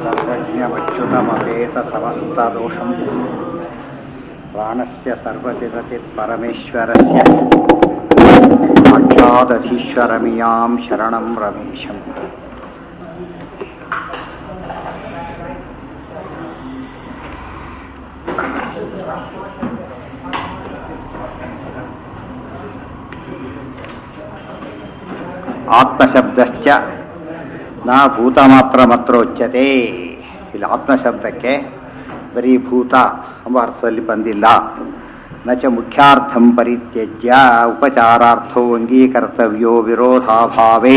सर्वज्ञमच्युतमपेतसमस्तदोषं प्राणस्य सर्वचिदचित्परमेश्वरस्य साक्षादधीश्वरमियां शरणं रमेशम् ಆತ್ಮಶಬ್ದಶ್ಚ ನಾ ಭೂತ ಮಾತ್ರ ಮಾತ್ರ ಉಚ್ಯತೆ ಇಲ್ಲಿ ಆತ್ಮಶಬ್ದಕ್ಕೆ ಬರೀ ಭೂತ ಎಂಬ ಅರ್ಥದಲ್ಲಿ ಬಂದಿಲ್ಲ ನ ಚ ಮುಖ್ಯಾರ್ಥಂ ಪರಿತ್ಯಜ್ಯ ಉಪಚಾರಾರ್ಥೋ ಅಂಗೀಕರ್ತವ್ಯೋ ವಿರೋಧಾಭಾವೇ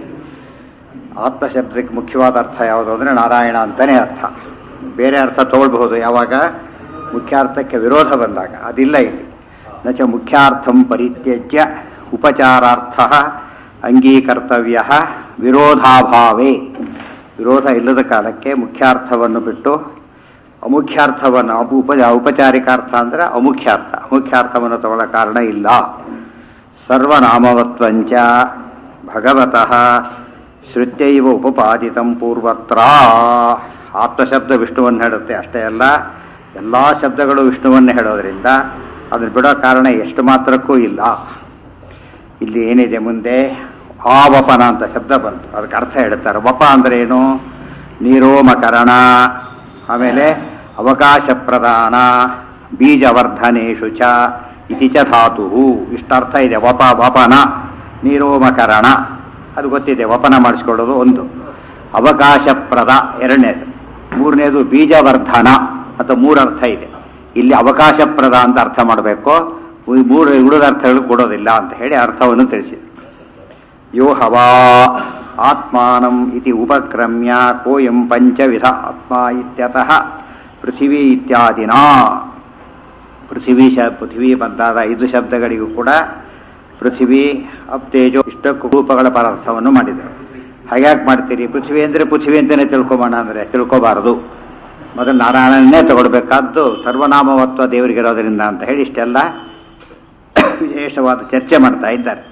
ಆತ್ಮಶಬ್ದಕ್ಕೆ ಮುಖ್ಯವಾದ ಅರ್ಥ ಯಾವುದು ಅಂದರೆ ನಾರಾಯಣ ಅಂತಲೇ ಅರ್ಥ ಬೇರೆ ಅರ್ಥ ತಗೊಳ್ಬಹುದು ಯಾವಾಗ ಮುಖ್ಯಾರ್ಥಕ್ಕೆ ವಿರೋಧ ಬಂದಾಗ ಅದಿಲ್ಲ ಇಲ್ಲಿ ನ ಚ ಮುಖ್ಯಾರ್ಥಂ ಪರಿತ್ಯಜ್ಯ ಉಪಚಾರಾರ್ಥ ಅಂಗೀಕರ್ತವ್ಯ ವಿರೋಧಾಭಾವೇ ವಿರೋಧ ಇಲ್ಲದ ಕಾಲಕ್ಕೆ ಮುಖ್ಯಾರ್ಥವನ್ನು ಬಿಟ್ಟು ಅಮುಖ್ಯಾರ್ಥವನ್ನು ಅಪು ಉಪ ಔಪಚಾರಿಕಾರ್ಥ ಅಂದರೆ ಅಮುಖ್ಯಾರ್ಥ ಅಮುಖ್ಯಾರ್ಥವನ್ನು ತಗೊಳ್ಳೋ ಕಾರಣ ಇಲ್ಲ ಸರ್ವನಾಮವತ್ವಂಚ ಭಗವತಃ ಶ್ರುತ್ಯೈವ ಉಪಪಾದಿತಂ ಪೂರ್ವತ್ರ ಆತ್ಮಶಬ್ದ ವಿಷ್ಣುವನ್ನು ಹೇಳುತ್ತೆ ಅಷ್ಟೇ ಅಲ್ಲ ಎಲ್ಲ ಶಬ್ದಗಳು ವಿಷ್ಣುವನ್ನು ಹೇಳೋದ್ರಿಂದ ಅದನ್ನು ಬಿಡೋ ಕಾರಣ ಎಷ್ಟು ಮಾತ್ರಕ್ಕೂ ಇಲ್ಲ ಇಲ್ಲಿ ಏನಿದೆ ಮುಂದೆ ಆವಪನ ಅಂತ ಶಬ್ದ ಬಂತು ಅದಕ್ಕೆ ಅರ್ಥ ಹೇಳ್ತಾರೆ ವಪ ಅಂದ್ರೆ ಏನು ನೀರೋಮಕರಣ ಆಮೇಲೆ ಅವಕಾಶ ಪ್ರದಾನ ಬೀಜವರ್ಧನೇಶು ಚ ಇತಿ ಚ ಧಾತು ಇಷ್ಟರ್ಥ ಇದೆ ವಪ ವಪನ ನೀರೋಮಕರಣ ಅದು ಗೊತ್ತಿದೆ ವಪನ ಮಾಡಿಸ್ಕೊಳ್ಳೋದು ಒಂದು ಅವಕಾಶಪ್ರದ ಎರಡನೇದು ಮೂರನೇದು ಬೀಜವರ್ಧನ ಅಥವಾ ಮೂರು ಅರ್ಥ ಇದೆ ಇಲ್ಲಿ ಅವಕಾಶಪ್ರದ ಅಂತ ಅರ್ಥ ಮಾಡಬೇಕು ಮೂರು ಉಳಿದ ಅರ್ಥಗಳು ಕೊಡೋದಿಲ್ಲ ಅಂತ ಹೇಳಿ ಅರ್ಥವನ್ನು ತಿಳಿಸಿದೆ ಯೋ ಹವಾ ಆತ್ಮಾನಂ ಇತಿ ಉಪಕ್ರಮ್ಯ ಕೋಯಂ ಪಂಚವಿಧ ಆತ್ಮ ಇತ್ಯತಃ ಪೃಥಿವೀ ಇತ್ಯಾದಿನ ಪೃಥಿವೀ ಶ ಪೃಥಿವೀ ಬಂದಾದ ಐದು ಶಬ್ದಗಳಿಗೂ ಕೂಡ ಪೃಥಿವೀ ಅಪ್ತೇಜೋ ಇಷ್ಟಕ್ಕೂ ರೂಪಗಳ ಪರಾರ್ಥವನ್ನು ಮಾಡಿದರು ಹಾಗ್ಯಾಕೆ ಮಾಡ್ತೀರಿ ಪೃಥ್ವಿ ಅಂದರೆ ಪೃಥ್ವಿ ಅಂತಲೇ ತಿಳ್ಕೊಬೋಣ ಅಂದರೆ ತಿಳ್ಕೊಬಾರದು ಮೊದಲು ನಾರಾಯಣನ್ನೇ ತಗೊಳ್ಬೇಕಾದ್ದು ಸರ್ವನಾಮವತ್ವ ದೇವರಿಗಿರೋದ್ರಿಂದ ಅಂತ ಹೇಳಿ ಇಷ್ಟೆಲ್ಲ ವಿಶೇಷವಾದ ಚರ್ಚೆ ಮಾಡ್ತಾ ಇದ್ದಾರೆ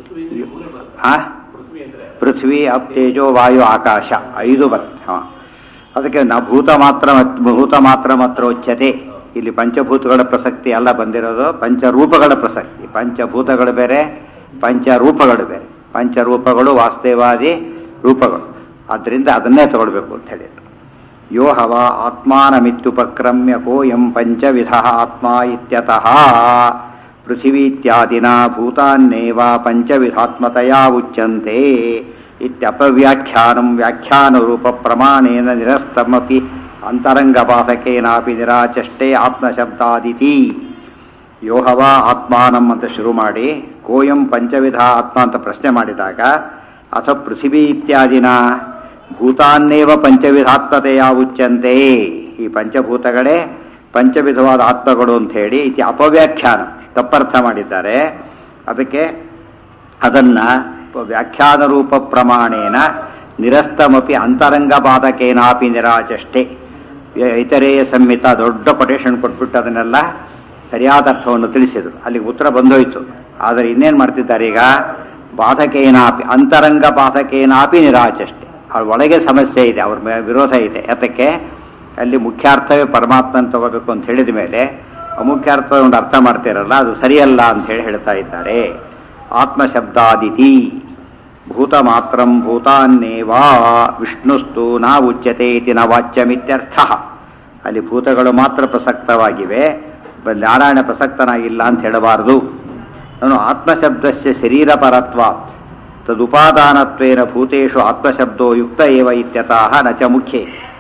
ಹಾ ಪೃಥ್ವಿ ಅಪ್ ತೇಜೋ ವಾಯು ಆಕಾಶ ಐದು ಬರುತ್ತೆ ಹಾಂ ಅದಕ್ಕೆ ನಾ ಭೂತ ಮಾತ್ರ ಭೂತ ಮಾತ್ರ ಮಾತ್ರ ಉಚ್ಯತೆ ಇಲ್ಲಿ ಪಂಚಭೂತಗಳ ಪ್ರಸಕ್ತಿ ಎಲ್ಲ ಬಂದಿರೋದು ಪಂಚರೂಪಗಳ ಪ್ರಸಕ್ತಿ ಪಂಚಭೂತಗಳು ಬೇರೆ ಪಂಚರೂಪಗಳು ಬೇರೆ ಪಂಚರೂಪಗಳು ವಾಸ್ತೇವಾದಿ ರೂಪಗಳು ಆದ್ದರಿಂದ ಅದನ್ನೇ ತಗೊಳ್ಬೇಕು ಅಂತ ಹೇಳಿದ್ರು ಯೋ ಹವ ಆತ್ಮಾನಮಿತ್ಯುಪಕ್ರಮ್ಯ ಕೋಯಂ ಪಂಚವಿಧ ಆತ್ಮ ಇತ್ಯತಃ ಪೃಥಿವೀತ್ಯಾದಿನ ಭೂತಾನ್ನೇವ ಪಂಚವಿಧಾತ್ಮತಯಾ ಉಚ್ಯಂತೆ ಇತ್ಯಪವ್ಯಾಖ್ಯಾನಂ ವ್ಯಾಖ್ಯಾನರೂಪ ಪ್ರಮಾಣೇನ ನಿರಸ್ತಮಪಿ ಅಂತರಂಗಪಾತಕೇನಾಪಿ ನಿರಾಚಷ್ಟೇ ಆತ್ಮಶಬ್ದಾದಿತಿ ಯೋಹವ ಆತ್ಮಾನಂ ಅಂತ ಶುರು ಮಾಡಿ ಕೋಯಂ ಪಂಚವಿಧ ಆತ್ಮ ಅಂತ ಪ್ರಶ್ನೆ ಮಾಡಿದಾಗ ಅಥ ಪೃಥಿವೀ ಇತ್ಯಾದಿನ ಭೂತಾನ್ನೇವ ಪಂಚವಿಧಾತ್ಮತೆಯ ಉಚ್ಯಂತೆ ಈ ಪಂಚಭೂತಗಳೇ ಪಂಚವಿಧವಾದ ಆತ್ಮಗಳು ಅಂತ ಹೇಳಿ ಇತಿ ಅಪವ್ಯಾಖ್ಯಾನ ತಪ್ಪರ್ಥ ಮಾಡಿದ್ದಾರೆ ಅದಕ್ಕೆ ಅದನ್ನ ವ್ಯಾಖ್ಯಾನ ರೂಪ ಪ್ರಮಾಣೇನ ನಿರಸ್ತಮಪಿ ಅಂತರಂಗ ಬಾಧಕೇನಾಪಿ ನಿರಾಚಷ್ಟೇ ಇತರೆಯ ಸಂಹಿತ ದೊಡ್ಡ ಕೊಟೇಶನ್ ಕೊಟ್ಬಿಟ್ಟು ಅದನ್ನೆಲ್ಲ ಸರಿಯಾದ ಅರ್ಥವನ್ನು ತಿಳಿಸಿದರು ಅಲ್ಲಿಗೆ ಉತ್ತರ ಬಂದೋಯ್ತು ಆದರೆ ಇನ್ನೇನು ಮಾಡ್ತಿದ್ದಾರೆ ಈಗ ಬಾಧಕೇನಾಪಿ ಅಂತರಂಗ ಬಾಧಕೇನಾಪಿ ನಿರಾಚಷ್ಟೆ ಅವ್ರ ಒಳಗೆ ಸಮಸ್ಯೆ ಇದೆ ಅವ್ರ ಮೇಲೆ ವಿರೋಧ ಇದೆ ಯಾತಕ್ಕೆ ಅಲ್ಲಿ ಮುಖ್ಯಾರ್ಥವೇ ಪರಮಾತ್ಮನ ತಗೋಬೇಕು ಅಂತ ಹೇಳಿದ ಮೇಲೆ ಅಮುಖ್ಯಾರ್ಥ ಒಂದು ಅರ್ಥ ಮಾಡ್ತಿರಲ್ಲ ಅದು ಸರಿಯಲ್ಲ ಅಂತ ಹೇಳಿ ಹೇಳ್ತಾ ಇದ್ದಾರೆ ಆತ್ಮಶಬ್ದಾದಿತಿ ಭೂತ ಮಾತ್ರಂ ಭೂತಾನ್ನೇವಾ ವಿಷ್ಣುಸ್ತು ನ ಉಚ್ಯತೆ ಇತಿ ನ ವಾಚ್ಯಮಿತ್ಯರ್ಥ ಅಲ್ಲಿ ಭೂತಗಳು ಮಾತ್ರ ಪ್ರಸಕ್ತವಾಗಿವೆ ನಾರಾಯಣ ಪ್ರಸಕ್ತನಾಗಿಲ್ಲ ಅಂತ ಹೇಳಬಾರದು ನಾನು ಆತ್ಮಶಬ್ದಸ್ಯ ಶರೀರ ಪರತ್ವಾತ್ ತದುಪಾದಾನತ್ವೇನ ಭೂತೇಶು ಆತ್ಮಶಬ್ದೋ ಯುಕ್ತ ಏವ ಇತ್ಯತಃ ನ ಚ ಮುಖ್ಯ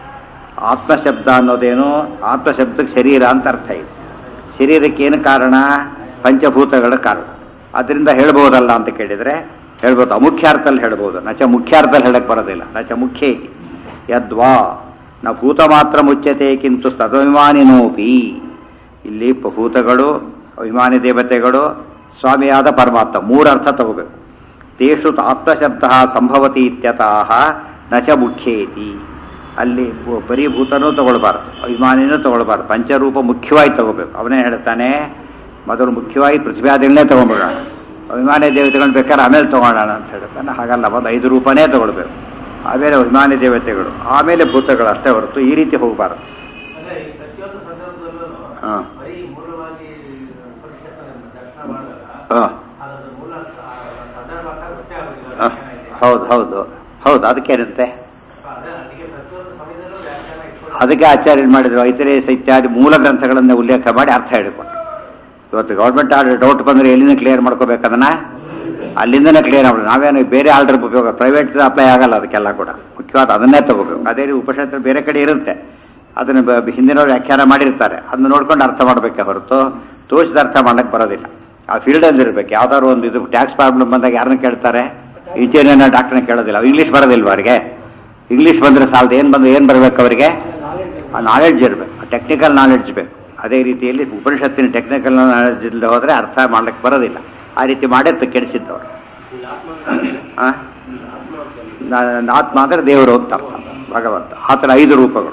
ಆತ್ಮಶಬ್ದ ಅನ್ನೋದೇನು ಆತ್ಮಶಬ್ದಕ್ಕೆ ಶರೀರ ಅಂತ ಅರ್ಥ ಇದೆ ಶರೀರಕ್ಕೆ ಏನು ಕಾರಣ ಪಂಚಭೂತಗಳ ಕಾರಣ ಅದರಿಂದ ಹೇಳ್ಬೋದಲ್ಲ ಅಂತ ಕೇಳಿದರೆ ಹೇಳ್ಬೋದು ಅಮುಖ್ಯಾರ್ಥದಲ್ಲಿ ಹೇಳ್ಬೋದು ನಚ ಮುಖ್ಯಾರ್ಥದಲ್ಲಿ ಹೇಳಕ್ಕೆ ಬರೋದಿಲ್ಲ ನಚ ಮುಖ್ಯ ಯದ್ವಾ ನ ಭೂತ ಮಾತ್ರ ಮುಚ್ಯತೆ ಕಿಂತು ತದಭಿಮಾನಿನೋಪಿ ಇಲ್ಲಿ ಭೂತಗಳು ಅಭಿಮಾನಿ ದೇವತೆಗಳು ಸ್ವಾಮಿಯಾದ ಪರಮಾತ್ಮ ಮೂರರ್ಥ ತಗೋಬೇಕು ತೇಷು ಆತ್ಮಶಬ್ದ ಸಂಭವತಿ ಇತ್ಯತಃ ನಚ ಮುಖ್ಯೇತಿ ಅಲ್ಲಿ ಬರೀ ಭೂತನೂ ತಗೊಳ್ಬಾರ್ದು ಅಭಿಮಾನಿನೂ ತಗೊಳ್ಬಾರ್ದು ಪಂಚರೂಪ ಮುಖ್ಯವಾಗಿ ತಗೋಬೇಕು ಅವನೇ ಹೇಳ್ತಾನೆ ಮೊದಲು ಮುಖ್ಯವಾಗಿ ಪೃಥ್ವಿಯಾದಿಗಳನ್ನೇ ತಗೊಂಡ್ಬಿಡೋಣ ಅಭಿಮಾನಿ ದೇವತೆಗಳನ್ನ ಬೇಕಾದ್ರೆ ಆಮೇಲೆ ತಗೊಳ್ಳೋಣ ಅಂತ ಹೇಳ್ತಾನೆ ಹಾಗಲ್ಲ ಒಂದು ಐದು ರೂಪನೇ ತಗೊಳ್ಬೇಕು ಆಮೇಲೆ ಅಭಿಮಾನಿ ದೇವತೆಗಳು ಆಮೇಲೆ ಭೂತಗಳು ಅಷ್ಟೇ ಹೊರತು ಈ ರೀತಿ ಹೋಗಬಾರದು ಅಂದ್ರೆ ಈ ಪ್ರತಿಯೊಂದು ಸಂದರ್ಭದಲ್ಲೂ ಹಾ. ಬರೀ ಮೂಲವಾಗಿ ಪರಿಷತ್ತನ್ನು ದರ್ಶನ ಮಾಡಿದಾಗ ಹಾ. ಅದರ ಮೂಲ ಸ- ಸಂದರ್ಭಕ್ಕೆ ಗೊತ್ತೇ ಆಗೋದಿಲ್ಲ ಹ, ವ್ಯಾಖ್ಯಾನ ಇದೆ. ಹೌದು ಹೌದು ಹೌದು ಅದಕ್ಕೇನಂತೆ ಅದೇ ಅದಕ್ಕೆ ಪ್ರತಿಯೊಂದು ಸಮಯದಲ್ಲೂ ವ್ಯಾಖ್ಯಾನ ಇಟ್ಕೊಂಡು ಅದಕ್ಕೆ ಆಚಾರ್ಯರು ಮಾಡಿದ್ರು ಐತರೇಸ ಇತ್ಯಾದಿ ಮೂಲ ಗ್ರಂಥಗಳನ್ನು ಉಲ್ಲೇಖ ಮಾಡಿ ಅರ್ಥ ಹೇಳಿಕೊಟ್ಟು ಇವತ್ತು ಗೌರ್ಮೆಂಟ್ ಆರ್ಡರ್ ಡೌಟ್ ಬಂದರೆ ಎಲ್ಲಿಂದ ಕ್ಲಿಯರ್ ಮಾಡ್ಕೋಬೇಕು ಅದನ್ನ ಅಲ್ಲಿಂದನೇ ಕ್ಲಿಯರ್ ಮಾಡೋದು ನಾವೇನು ಬೇರೆ ಆರ್ಡರ್ ಉಪಯೋಗ ಪ್ರೈವೇಟ್ ಅಪ್ಲೈ ಆಗಲ್ಲ ಅದಕ್ಕೆಲ್ಲ ಕೂಡ ಮುಖ್ಯವಾದ ಅದನ್ನೇ ತಗೋಬೇಕು ಅದೇ ರೀತಿ ಉಪನಿಷತ್ತು ಬೇರೆ ಕಡೆ ಇರುತ್ತೆ ಅದನ್ನು ಬ- ಬ- ಹಿಂದಿನವ್ರು ವ್ಯಾಖ್ಯಾನ ಮಾಡಿರ್ತಾರೆ ಅದನ್ನ ನೋಡ್ಕೊಂಡು ಅರ್ಥ ಮಾಡಬೇಕೆ ಹೊರತು ತೋಚಿದ ಅರ್ಥ ಮಾಡಕ್ಕೆ ಬರೋದಿಲ್ಲ ಆ ಫೀಲ್ಡಲ್ಲಿ ಇರಬೇಕು ಯಾವ್ದಾದ್ರು ಒಂದು ಇದು ಟ್ಯಾಕ್ಸ್ ಪ್ರಾಬ್ಲಮ್ ಬಂದಾಗ ಯಾರನ್ನ ಕೇಳ್ತಾರೆ ಇಂಜಿನಿಯರ್ನ ಡಾಕ್ಟರ್ನ ಕೇಳೋದಿಲ್ಲ ಇಂಗ್ಲೀಷ್ ಬರೋದಿಲ್ವ ಅವರಿಗೆ ಇಂಗ್ಲೀಷ್ ಬಂದರೆ ಸಾಲದು ಏನು ಬಂದು ಏನು ಬರಬೇಕು ಅವರಿಗೆ ಆ ನಾಲೆಡ್ಜ್ ಇರಬೇಕು ಟೆಕ್ನಿಕಲ್ ನಾಲೆಡ್ಜ್ ಬೇಕು ಅದೇ ರೀತಿಯಲ್ಲಿ ಉಪನಿಷತ್ತಿನ ಟೆಕ್ನಿಕಲ್ ನಾಲೆಡ್ಜ್ ಇಲ್ಲದೆ ಹೋದರೆ ಅರ್ಥ ಮಾಡ್ಲಿಕ್ಕೆ ಬರೋದಿಲ್ಲ ಆ ರೀತಿ ಮಾಡೇ ಕೆಡಿಸಿದ್ದವರು ಆ? ನಾ- ಆತ್ಮ ಅಂದರೆ ದೇವರು ಅಂತ ಅರ್ಥ ಭಗವಂತ ಆ ಥರ ಐದು ರೂಪಗಳು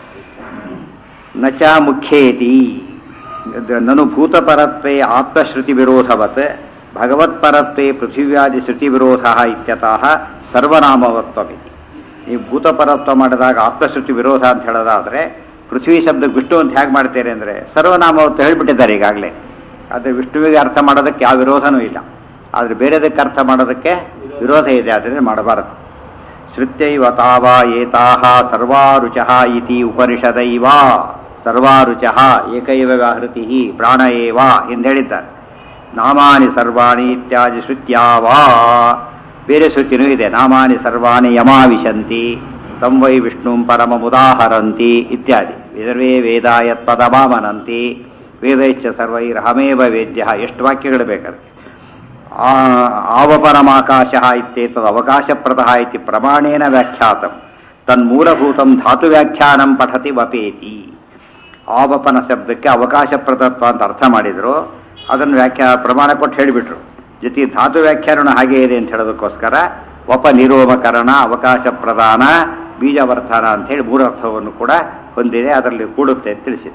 ನಚ ಮುಖ್ಯೇತಿ ಇದು ನನು ಭೂತಪರತ್ವೇ ಆತ್ಮಶ್ರುತಿ ವಿರೋಧವತ್ ಭಗವತ್ಪರತ್ವೇ ಪೃಥಿವ್ಯಾದಿ ಶ್ರುತಿ ವಿರೋಧ ಇತ್ಯತಃ ಸರ್ವನಾಮವತ್ವಮಿತಿ ನೀವು ಭೂತಪರತ್ವ ಮಾಡಿದಾಗ ಆತ್ಮಶ್ರುತಿ ವಿರೋಧ ಅಂತ ಹೇಳೋದಾದ್ರೆ ಪೃಥ್ವಿ ಶಬ್ದ ವಿಷ್ಣು ಅಂತ ಹೇಗೆ ಮಾಡ್ತೀರಿ ಅಂದರೆ ಸರ್ವನಾಮವತ್ವ ಹೇಳ್ಬಿಟ್ಟಿದ್ದಾರೆ ಈಗಾಗಲೇ ಆದರೆ ವಿಷ್ಣುವಿಗೆ ಅರ್ಥ ಮಾಡೋದಕ್ಕೆ ಯಾವ ವಿರೋಧನೂ ಇಲ್ಲ ಆದರೆ ಬೇರೆದಕ್ಕೆ ಅರ್ಥ ಮಾಡೋದಕ್ಕೆ ವಿರೋಧ ಇದೆ ಆದ್ದರಿಂದ ಮಾಡಬಾರದು ಶ್ರುತ್ಯೈವ ತಾವ ಏತಾಹ ಸರ್ವಾರುಚಃ ಇತಿ ಉಪನಿಷದೈವ ಸರ್ವಾರುಚಃ ಏಕೈವ ವ್ಯಾಹೃತಿ ಪ್ರಾಣ ಏವ ಎಂದು ಹೇಳಿದ್ದಾರೆ ನಾಮಾನಿ ಸರ್ವಾಣಿ ಇತ್ಯಾದಿ ಶ್ರುತ್ಯಾವಾ ಬೇರೆ ಶ್ರುತಿನೂ ಇದೆ ನಾಮಾನಿ ಸರ್ವಾಣಿ ಯಮಾವಿಶಂತಿ ತಂ ವೈ ವಿಷ್ಣುಂ ಪರಮಮುದಾಹರಂತಿ ಇತ್ಯಾದಿ ಸರ್ವೇ ವೇದ ಯತ್ಪದಮಾಮನಂತಿ ವೇದೈಶ್ಚ ಸರ್ವೈರಹಮೇವ ವೇದ್ಯ ಎಷ್ಟು ವಾಕ್ಯಗಳು ಬೇಕದಕ್ಕೆ ಆ- ಆವಪರಮಾಕಾಶ ಇತ್ಯೇತದ್ ಅವಕಾಶಪ್ರದಃ ಇತಿ ಪ್ರಮಾಣೇನ ವ್ಯಾಖ್ಯಾತಂ ತನ್ಮೂಲಭೂತಂ ಧಾತು ವ್ಯಾಖ್ಯಾನಂ ಪಠತಿ ವಪೇತಿ ಆವಪನ ಶಬ್ದಕ್ಕೆ ಅವಕಾಶಪ್ರದತ್ವ ಅಂತ ಅರ್ಥ ಮಾಡಿದ್ರು ಅದನ್ನು ವ್ಯಾಖ್ಯಾ ಪ್ರಮಾಣ ಕೊಟ್ಟು ಹೇಳಿಬಿಟ್ರು ಜೊತೆಗೆ ಧಾತು ವ್ಯಾಖ್ಯಾನ ಹಾಗೆ ಇದೆ ಅಂತ ಹೇಳೋದಕ್ಕೋಸ್ಕರ ವಪ ನಿರೋಮಕರಣ ಅವಕಾಶ ಪ್ರದಾನ ಬೀಜವರ್ಧನ ಅಂತ ಹೇಳಿ ಮೂರು ಅರ್ಥವನ್ನು ಕೂಡ ಹೊಂದಿದೆ ಅದರಲ್ಲಿ ಕೂಡುತ್ತೆ ಅಂತ ತಿಳಿಸಿದ್ರು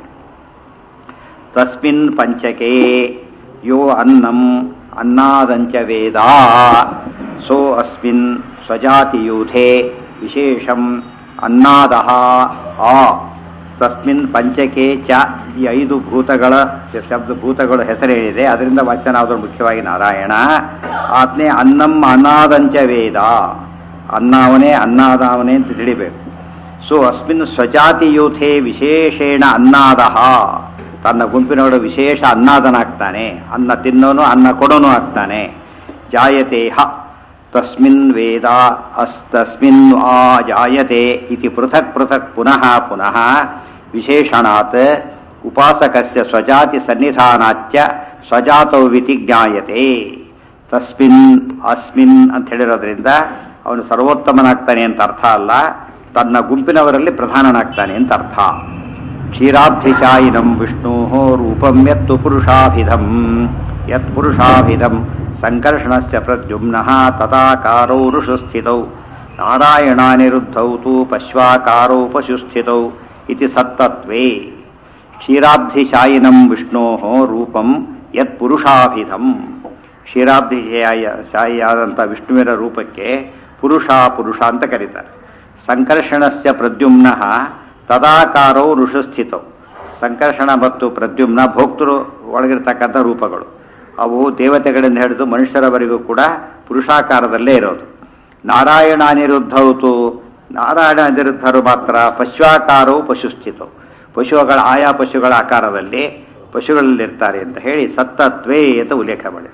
ತಸ್ಮಿನ್ ಪಂಚಕೆ ಯೋ ಅನ್ನಂ ಅನ್ನಾದಂಚ ವೇದ ಸೋ ಅಸ್ಮಿನ್ ಸ್ವಜಾತಿಯೂಥೆ ವಿಶೇಷಂ ಅನ್ನಾದಹ ಆ ತಸ್ಮಿನ್ ಪಂಚಕೆ ಚ ಈ ಐದು ಭೂತಗಳ ಶ- ಶಬ್ದ ಭೂತಗಳ ಹೆಸರು ಹೇಳಿದೆ ಅದರಿಂದ ವಚನ ಆದರೂ ಮುಖ್ಯವಾಗಿ ನಾರಾಯಣ ಆತ್ನೇ ಅನ್ನಂ ಅನ್ನಾದಂಚ ವೇದ ಅನ್ನವನೇ ಅನ್ನಾದವನೇ ಅಂತ ತಿಳಿಬೇಕು ಸೊ ಅಸ್ಮಿನ್ ಸ್ವಜಾತಿಯೂಥೆ ವಿಶೇಷೇಣ ಅನ್ನಾದಹ ತನ್ನ ಗುಂಪಿನೊಳಗೆ ವಿಶೇಷ ಅನ್ನಾದನಾಗ್ತಾನೆ ಅನ್ನ ತಿನ್ನೋನು ಅನ್ನ ಕೊಡೋನು ಆಗ್ತಾನೆ ಜಾಯತೆ ಹ ತಸ್ಮಿನ್ ವೇದ ಅಸ್ತಸ್ಮಿನ್ ಆ ಜಾಯತೆ ಇತಿ ಪೃಥಕ್ ಪೃಥಕ್ ಪುನಃ ಪುನಃ ವಿಶೇಷಣಾತ್ ಉಪಾಸಕಸ್ಯ ಸ್ವಜಾತಿ ಸನ್ನಿಧಾನಾಚ್ಚ ಸ್ವಜಾತೌವಿತಿ ಜ್ಞಾಯತೆ ತಸ್ಮಿನ್ ಅಸ್ಮಿನ್ ಅಂತ ಹೇಳಿರೋದ್ರಿಂದ ಅವನು ಸರ್ವೋತ್ತಮನಾಗ್ತಾನೆ ಅಂತ ಅರ್ಥ ಅಲ್ಲ ತನ್ನ ಗುಂಪಿನವರಲ್ಲಿ ಪ್ರಧಾನನಾಗ್ತಾನೆ ಅಂತ ಅರ್ಥ ಕ್ಷೀರಾಬ್ಧಿಶಾಯಿನಂ ವಿಷ್ಣೋ ರೂಪಂ ಯತ್ತು ಪುರುಷಾಭಿಧಂ ಯತ್ ಪುರುಷಾಭಿಧಂ ಸಂಕರ್ಷಣಸ್ಯ ಪ್ರದ್ಯುಮ್ನಃ ತದಾಕಾರೌ ಋಷು ಸ್ಥಿತೌ ನಾರಾಯಣಾನಿರುದ್ಧೌ ತು ಪಶ್ವಾಕಾರೌ ಪಶು ಸ್ಥಿತೌ ಇತಿ ಸತ್ತತ್ವೇ ಕ್ಷೀರಾಬ್ಧಿಶಾಯಿನಂ ವಿಷ್ಣೋ ರೂಪಂ ಯತ್ ಪುರುಷಾಭಿಧಂ ಕ್ಷೀರಾಬ್ಧಿಶಾಯ ಶಾಯಿಯಾದಂಥ ವಿಷ್ಣುವಿನ ರೂಪಕ್ಕೆ ಪುರುಷ ಪುರುಷ ಅಂತ ಕರೀತಾರೆ ಸಂಕರ್ಷಣಸ್ಯ ಪ್ರದ್ಯುಮ್ನಃ ತದಾಕಾರೌ ಋಷು ಸ್ಥಿತೌ ಸಂಕರ್ಷಣ ಮತ್ತು ಪ್ರದ್ಯುಮ್ನ ಭೋಕ್ತೃ ಒಳಗಿರ್ತಕ್ಕಂಥ ರೂಪಗಳು ಅವು ದೇವತೆಗಳಿಂದ ಹಿಡಿದು ಮನುಷ್ಯರವರೆಗೂ ಕೂಡ ಪುರುಷಾಕಾರದಲ್ಲೇ ಇರೋದು ನಾರಾಯಣ ಅನಿರುದ್ಧೌತು ನಾರಾಯಣ ಅನಿರುದ್ಧರು ಮಾತ್ರ ಪಶ್ವಾಕಾರವು ಪಶುಸ್ಥಿತವು ಪಶುಗಳ ಆಯಾ ಪಶುಗಳ ಆಕಾರದಲ್ಲಿ ಪಶುಗಳಲ್ಲಿರ್ತಾರೆ ಅಂತ ಹೇಳಿ ಸತ್ತತ್ವೇ ಅಂತ ಉಲ್ಲೇಖ ಮಾಡಿ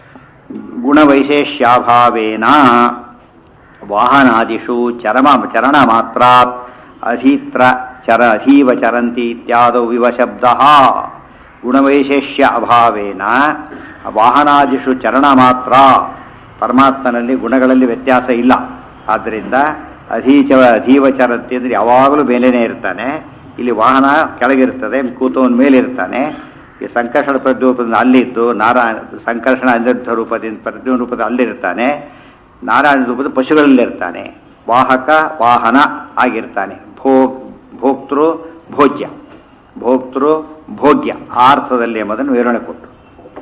ಗುಣವೈಶೇಷ್ಯಾಭಾವೇನ ವಾಹನಾದಿಷು ಚರಮ ಚರಣ ಮಾತ್ರಾತ್ ಅಧೀತ್ರ ಚರ ಅಧೀವ ಚರಂತಿ ಇತ್ಯಾದೌ ಇವ ಶಬ್ದ ಗುಣವೈಶೇಷ್ಯ ಅಭಾವೇನ ವಾಹನಾದಿಷು ಚರಣ ಮಾತ್ರ ಪರಮಾತ್ಮನಲ್ಲಿ ಗುಣಗಳಲ್ಲಿ ವ್ಯತ್ಯಾಸ ಇಲ್ಲ ಆದ್ದರಿಂದ ಅಧೀಚ ಅಧೀವ ಚರಂತಿ ಅಂದರೆ ಯಾವಾಗಲೂ ಮೇಲೇನೆ ಇರ್ತಾನೆ ಇಲ್ಲಿ ವಾಹನ ಕೆಳಗಿರ್ತದೆ ಕೂತವನ ಮೇಲಿರ್ತಾನೆ ಈ ಸಂಕರ್ಷಣ ಪ್ರದ್ಯೂಪದಿಂದ ಅಲ್ಲಿದ್ದು ನಾರಾಯಣ ಸಂಕರ್ಷಣ ಅನಿರುದ್ಧ ರೂಪದಿಂದ ಪ್ರದ್ಯುಮ್ನ ರೂಪದ ಅಲ್ಲಿರ್ತಾನೆ ನಾರಾಯಣ ರೂಪದ ಪಶುಗಳಲ್ಲಿರ್ತಾನೆ ವಾಹಕ ವಾಹನ ಆಗಿರ್ತಾನೆ ಭೋಗ್ ಭೋಕ್ತೃ ಭೋಜ್ಯ ಭೋಕ್ತೃ ಭೋಗ್ಯ ಆ ಅರ್ಥದಲ್ಲಿ ಎಂಬುದನ್ನು ವಿವರಣೆ ಕೊಟ್ಟು